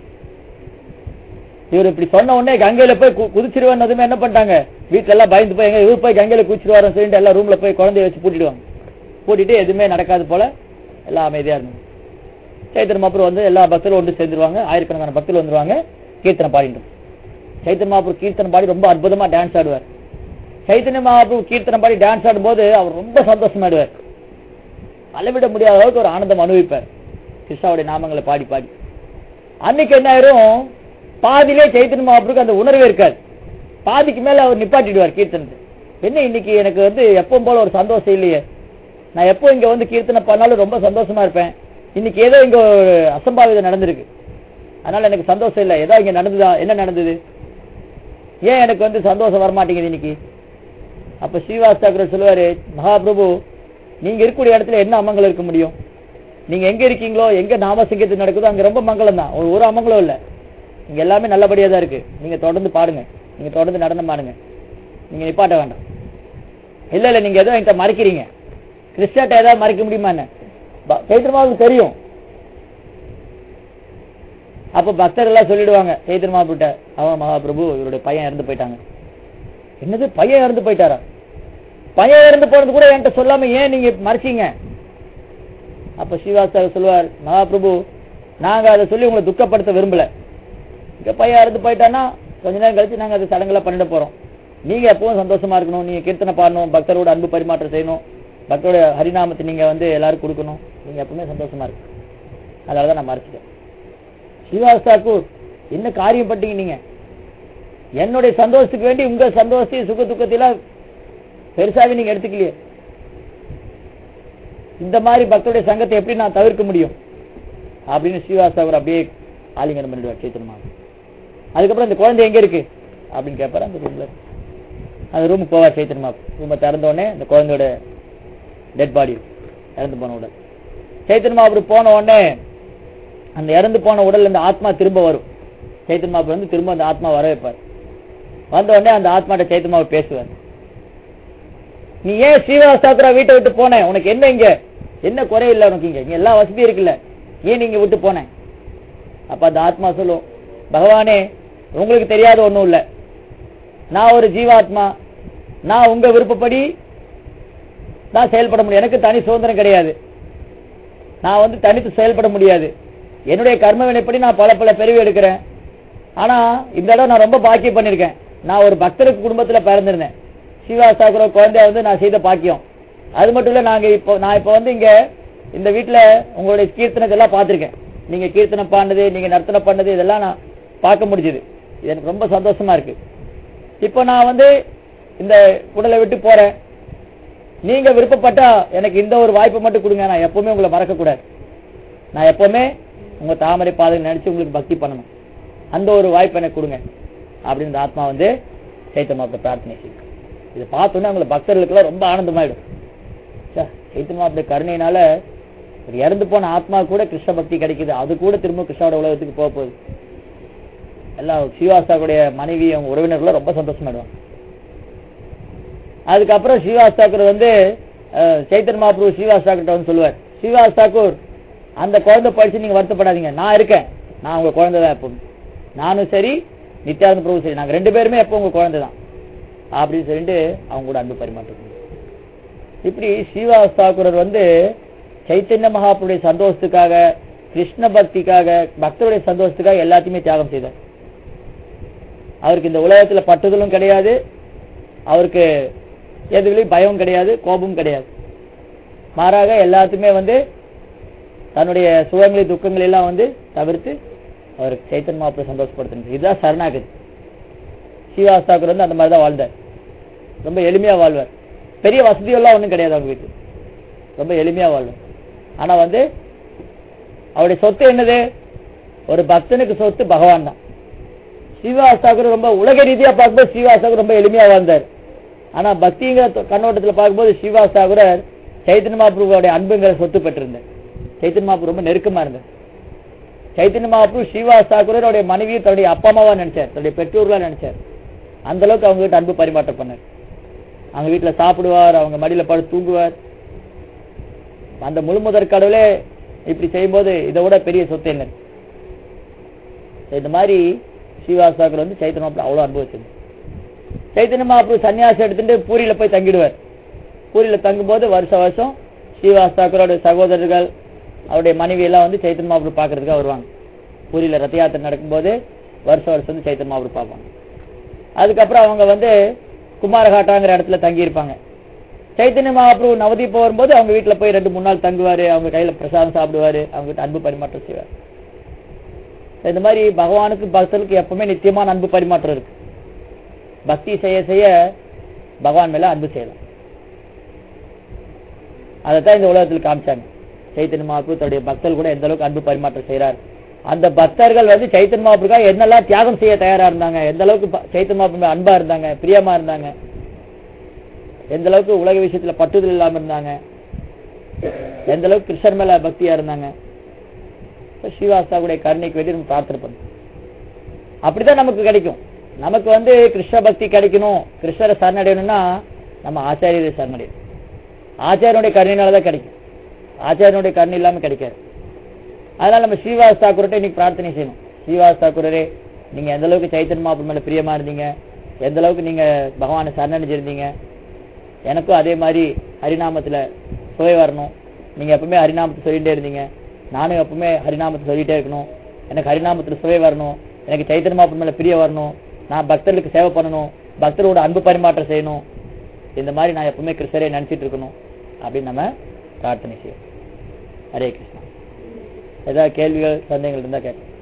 இவர் இப்படி சொன்ன உடனே கங்கையில போய் கு- குதிச்சிருவான்னதுமே என்ன பண்ணிட்டாங்க வீட்டுல எல்லாம் பயந்து போய் எங்க இவர் போய் கங்கையில குதிச்சிருவாருன்னு சொல்லிட்டு எல்லாம் ரூம்ல போய் குழந்தைய வச்சு பூட்டிடுவாங்க பூட்டிட்டு எதுவுமே நடக்காது போல எல்லாம் அமைதியா இருந்தது சைத்தன்ய மகாபுரு வந்து எல்லா பக்தரும் ஒன்று சேர்ந்துருவாங்க ஆயிரக்கணக்கான பக்தர்கள் வந்துருவாங்க கீர்த்தனை பாடிட்டு சைத்தன்ய மகாபுரு கீர்த்தனை பாடி ரொம்ப அற்புதமா டான்ஸ் ஆடுவார் சைத்தன்ய மகாபுரு கீர்த்தனை பாடி டான்ஸ் ஆடும்போது அவர் ரொம்ப சந்தோஷமாடுவார் அளவிட முடியாத அளவுக்கு ஒரு ஆனந்தம் அனுபவிப்பார் கிருஷ்ணாவுடைய நாமங்களை பாடி பாடி அன்னைக்கு என்ன ஆயிரும் பாதியிலே சைத்தன்ய மகாபுருக்கு அந்த உணர்வே இருக்காது பாதிக்கு மேல அவர் நிப்பாட்டிடுவார் கீர்த்தனத்தை என்ன இன்னைக்கு எனக்கு வந்து எப்பவும் போல ஒரு சந்தோஷம் இல்லையே நான் எப்போ இங்க வந்து கீர்த்தனை பண்ணாலும் ரொம்ப சந்தோஷமா இருப்பேன் இன்னைக்கு ஏதோ இங்க ஒரு அசம்பாவிதம் நடந்திருக்கு அதனால எனக்கு சந்தோஷம் இல்லை ஏதோ இங்க நடந்ததா என்ன நடந்தது ஏன் எனக்கு வந்து சந்தோஷம் வர மாட்டேங்குது இன்னைக்கு அப்ப ஸ்ரீவாஸ் தாக்கர் சொல்லுவாரு மகாபிரபு நீங்க இருக்கக்கூடிய இடத்துல என்ன அமங்கலம் இருக்க முடியும் நீங்க எங்க இருக்கீங்களோ எங்க நாமசங்கத்து நடக்குதோ அங்க ரொம்ப மங்களம் தான் ஒரு ஒரு அமங்கலம் இல்ல இங்க எல்லாமே நல்லபடியா தான் இருக்கு நீங்க தொடர்ந்து பாடுங்க நீங்க தொடர்ந்து நடனம் பாடுங்க நீங்க நிப்பாட்ட வேண்டாம் இல்ல இல்ல நீங்க ஏதோ என்கிட்ட மறைக்கிறீங்க கிறிஸ்டாட்ட ஏதாவது மறைக்க முடியுமா என்ன ப- சைத்திரமாவுக்கு தெரியும் அப்ப பக்தர் எல்லாம் சொல்லிடுவாங்க சைத்திர மகாபிட்ட அவன் மகாபிரபு இவருடைய பையன் இறந்து போயிட்டாங்க என்னது பையன் இறந்து போயிட்டாரா பையன் இறந்து போனது கூட என்கிட்ட சொல்லாம ஏன் நீங்க மறைச்சீங்க அப்ப ஸ்ரீவாஸ்தவர் சொல்லுவார் மகாபிரபு நாங்க அதை சொல்லி உங்களை துக்கப்படுத்த விரும்பல இங்க பையன் இறந்து போயிட்டான்னா கொஞ்ச நேரம் கழிச்சு நாங்க அதை சடங்குல பண்ணிட போறோம் நீங்க எப்பவும் சந்தோஷமா இருக்கணும் நீங்க கீர்த்தனை பாடணும் பக்தரோட அன்பு பரிமாற்றம் செய்யணும் பக்தரோட ஹரிநாமத்தை நீங்க வந்து எல்லாரும் கொடுக்கணும் நீங்க எப்பவுமே சந்தோஷமா இருக்கு அதனாலதான் நான் மறைச்சிட்டேன் ஸ்ரீவாஸ் தாக்கூர் என்ன காரியம் பட்டீங்க நீங்க என்னுடைய சந்தோஷத்துக்கு வேண்டி உங்க சந்தோஷத்தையும் சுக துக்கத்தையும் பெருசாவே நீங்க எடுத்துக்கலையே இந்த மாதிரி பக்தருடைய சங்கத்தை எப்படி நான் தவிர்க்க முடியும் அப்படின்னு ஸ்ரீவாஸ் அவர் அப்படியே ஆலிங்கனம் பண்ணிடுவார் சேத்தனமா அதுக்கப்புறம் இந்த குழந்தை எங்க இருக்கு அப்படின்னு கேட்பாரு அந்த ரூம்ல அந்த ரூமுக்கு போவார் சைத்தன்மா ரூமை திறந்த உடனே அந்த குழந்தையோட டெட் பாடி இறந்து போன உடல் சைத்தன்மா அவர் போன உடனே அந்த இறந்து போன உடல்ல இந்த ஆத்மா திரும்ப வரும் சைத்தன்மா வந்து திரும்ப அந்த ஆத்மா வர வைப்பார் வந்த உடனே அந்த ஆத்மாட்ட சைத்தன்மா பேசுவார் நீ ஏன் ஸ்ரீவாஸ் தாக்குரா வீட்டை விட்டு போன உனக்கு என்ன இங்க என்ன குறை இல்ல உனக்கு இங்க இங்க எல்லா வசதியும் இருக்குல்ல ஏன் நீங்க விட்டு போன அப்ப அந்த ஆத்மா சொல்லும் பகவானே உங்களுக்கு தெரியாத ஒண்ணும் இல்ல நான் ஒரு ஜீவாத்மா நான் உங்க விருப்பப்படி நான் செயல்பட முடியும் எனக்கு தனி சுதந்திரம் கிடையாது நான் வந்து தனித்து செயல்பட முடியாது என்னுடைய கர்ம வினைப்படி நான் பல பல பிரிவு எடுக்கிறேன் ஆனா இந்த இடம் நான் ரொம்ப பாக்கியம் பண்ணிருக்கேன் நான் ஒரு பக்தருக்கு குடும்பத்துல பிறந்திருந்தேன் ஸ்ரீவாஸ் தாக்குற குழந்தைய வந்து நான் செய்த பாக்கியம் அது மட்டும் இல்ல நாங்க இப்போ நான் இப்போ வந்து இங்க இந்த வீட்டுல உங்களுடைய கீர்த்தனத்தை எல்லாம் பார்த்திருக்கேன் நீங்க கீர்த்தனை பாடினது நீங்க நர்த்தனை பண்ணது இதெல்லாம் நான் பார்க்க முடிஞ்சது இது எனக்கு ரொம்ப சந்தோஷமா இருக்கு இப்போ நான் வந்து இந்த உடலை விட்டு போறேன் நீங்க விருப்பப்பட்டா எனக்கு இந்த ஒரு வாய்ப்பு மட்டும் கொடுங்க நான் எப்பவுமே உங்களை மறக்க கூடாது நான் எப்பவுமே உங்க தாமரை பாதை நினைச்சு உங்களுக்கு பக்தி பண்ணணும் அந்த ஒரு வாய்ப்பு எனக்கு கொடுங்க அப்படின்னு இந்த ஆத்மா வந்து சைத்தமாப்ட பிரார்த்தனை செய்யும் இதை பார்த்தோன்னே அவங்களை பக்தர்களுக்கெல்லாம் ரொம்ப ஆனந்தமாயிடும் சைத்தமாப்ட கருணையினால ஒரு இறந்து போன ஆத்மா கூட கிருஷ்ண பக்தி கிடைக்குது அது கூட திரும்ப கிருஷ்ணாவோட உலகத்துக்கு போக போகுது எல்லாம் ஸ்ரீவாஸ்தாக்குடைய மனைவி அவங்க உறவினர்களும் ரொம்ப சந்தோஷமாயிடுவாங்க அதுக்கப்புறம் ஸ்ரீவாஸ் தாக்கூர் வந்து அஹ், சைத்தன்ய மகாபிரபு ஸ்ரீவாஸ் தாக்கூர்ட்ட வந்து சொல்லுவார் ஸ்ரீவாஸ் தாக்கூர் அந்த குழந்தை படிச்சு நீங்க வருத்தப்படாதீங்க நான் இருக்கேன் நான் உங்க குழந்தை தான் எப்பவும் நானும் சரி நித்யானந்த பிரபு சரி நாங்க ரெண்டு பேருமே எப்போ உங்க குழந்தை தான் அப்படின்னு சொல்லிட்டு அவங்க கூட அன்பு பரிமாற்றம் இப்படி ஸ்ரீவாஸ் தாக்கூரர் வந்து சைத்தன்ய மகாபுருடைய சந்தோஷத்துக்காக கிருஷ்ண பக்திக்காக பக்தருடைய சந்தோஷத்துக்காக எல்லாத்தையுமே தியாகம் செய்தார் அவருக்கு இந்த உலகத்துல பட்டுதலும் கிடையாது அவருக்கு எதுலையும் பயம் கிடையாது கோபம் கிடையாது மாறாக எல்லாத்துக்குமே வந்து தன்னுடைய சுகங்களை துக்கங்களை எல்லாம் வந்து தவிர்த்து அவர் சைத்தன் மாப்பிள சந்தோஷப்படுத்தினார் இதுதான் சரணாகதி ஸ்ரீவாஸ் தாக்கூர் வந்து அந்த மாதிரி தான் வாழ்ந்தார் ரொம்ப எளிமையா வாழ்வார் பெரிய வசதியெல்லாம் ஒண்ணும் கிடையாது அவங்க வீட்டு ரொம்ப எளிமையா வாழ்வார் ஆனா வந்து அவருடைய சொத்து என்னது ஒரு பக்தனுக்கு சொத்து பகவான் தான் ஸ்ரீவாஸ் தாக்கூர் ரொம்ப உலக ரீதியா பார்க்கும்போது ஸ்ரீவாஸ் தாக்கூர் ரொம்ப எளிமையா வாழ்ந்தார் ஆனா பக்திங்கிற தொ- கண்ணோட்டத்துல பார்க்கும்போது ஸ்ரீவாஸ் தாக்கூரர் சைத்தன்ய மகாபிரபுவோட அன்புங்கிற சொத்து பெற்றிருந்தார் சைத்தன்ய மகாபிரபு ரொம்ப நெருக்கமா இருந்தார் சைத்தன்ய மகாபிரபு ஸ்ரீவாஸ் தாக்கூரர் அவருடைய மனைவியை தன்னுடைய அப்பா அம்மாவா நினைச்சார் தன்னுடைய பெற்றோர்களா நினைச்சார் அந்த அளவுக்கு அவங்க கிட்ட அன்பு பரிமாற்றம் பண்ணார் அவங்க வீட்டுல சாப்பிடுவார் அவங்க மடியில படுத்து தூங்குவார் அந்த முழுமுதற் கடவுளே இப்படி செய்யும்போது இதை விட பெரிய சொத்து என்ன இந்த மாதிரி ஸ்ரீவாஸ் தாக்கூர் வந்து சைத்தன்ய மகாபிரபு அவ்வளவு அனுபவிச்சிருந்தார் சைத்தன்ய மகாபிரபு சன்னியாசம் எடுத்துட்டு பூரியில போய் தங்கிடுவார் பூரியில தங்கும்போது வருஷ வருஷம் ஸ்ரீவாஸ் தாக்கூரோட சகோதரர்கள் அவருடைய மனைவி எல்லாம் வந்து சைத்தன்ய மகாபிரபு பார்க்கறதுக்காக வருவாங்க பூரியில ரத யாத்திரை நடக்கும்போது வருஷம் வருஷம் வந்து சைத்தன்ய மகாபிரபு பார்ப்பாங்க அதுக்கப்புறம் அவங்க வந்து குமாரகாட்டாங்கிற இடத்துல தங்கி இருப்பாங்க சைத்தன்ய மகாபிரபு நவதீப் வரும்போது அவங்க வீட்டுல போய் ரெண்டு மூணு நாள் தங்குவாரு அவங்க கையில பிரசாதம் சாப்பிடுவாரு அவங்க கிட்ட அன்பு பரிமாற்றம் செய்வார் இந்த மாதிரி பகவானுக்கு பக்தர்களுக்கு எப்பவுமே நித்தியமான அன்பு பரிமாற்றம் இருக்கு பக்தி செய்ய செய்ய பகவான் மேல அன்பு செய்யலாம் அதைத்தான் இந்த உலகத்தில் காமிச்சாங்க சைத்தன்ய மகாபுரு தன்னுடைய பக்தர்கள் கூட எந்த அளவுக்கு அன்பு பரிமாற்றம் செய்றார் அந்த பக்தர்கள் வந்து சைத்தன்ய மகாபுருக்காக என்னெல்லாம் தியாகம் செய்ய தயாரா இருந்தாங்க எந்த அளவுக்கு ப- சைத்தன்ய மகாபுரு மேல அன்பா இருந்தாங்க பிரியமா இருந்தாங்க எந்த அளவுக்கு உலக விஷயத்துல பட்டுதல் இல்லாம இருந்தாங்க எந்த அளவுக்கு கிருஷ்ணர் மேல பக்தியா இருந்தாங்க இப்ப ஸ்ரீவாஸ்தாவுடைய கருணைக்கு வேண்டி நம்ம பிரார்த்தனை பண்ணணும் அப்படிதான் நமக்கு கிடைக்கும் நமக்கு வந்து கிருஷ்ண பக்தி கிடைக்கணும் கிருஷ்ணரை சரணடையணும்னா நம்ம ஆச்சாரியரை சரணடையணும் ஆச்சாரியனுடைய கருணையினால தான் கிடைக்கும் ஆச்சாரியனுடைய கருணை இல்லாம கிடைக்காது அதனால நம்ம ஸ்ரீவாஸ் தாக்கூர்கிட்ட இன்னைக்கு பிரார்த்தனை செய்யணும் ஸ்ரீவாஸ் தாக்கூரரே நீங்க எந்த அளவுக்கு சைத்தன்ய மாப்பு மேல பிரியமா இருந்தீங்க எந்த அளவுக்கு நீங்க பகவானை சரணடைஞ்சிருந்தீங்க எனக்கும் அதே மாதிரி ஹரிநாமத்துல சுவை வரணும் நீங்க எப்பவுமே ஹரிநாமத்தை சொல்லிட்டே இருந்தீங்க நானும் எப்பவுமே ஹரிநாமத்தை சொல்லிட்டே இருக்கணும் எனக்கு ஹரிநாமத்துல சுவை வரணும் எனக்கு சைத்தன்ய மாப்பு மேல பிரிய வரணும் நான் பக்தர்களுக்கு சேவை பண்ணணும் பக்தரோட அன்பு பரிமாற்றம் செய்யணும் இந்த மாதிரி நான் எப்பவுமே கிருஷ்ணரை நினைச்சிட்டு இருக்கணும் அப்படின்னு நம்ம பிரார்த்தனை செய்யணும் ஹரே கிருஷ்ணா ஏதாவது கேள்விகள் சந்தேகங்கள் இருந்தா கேட்க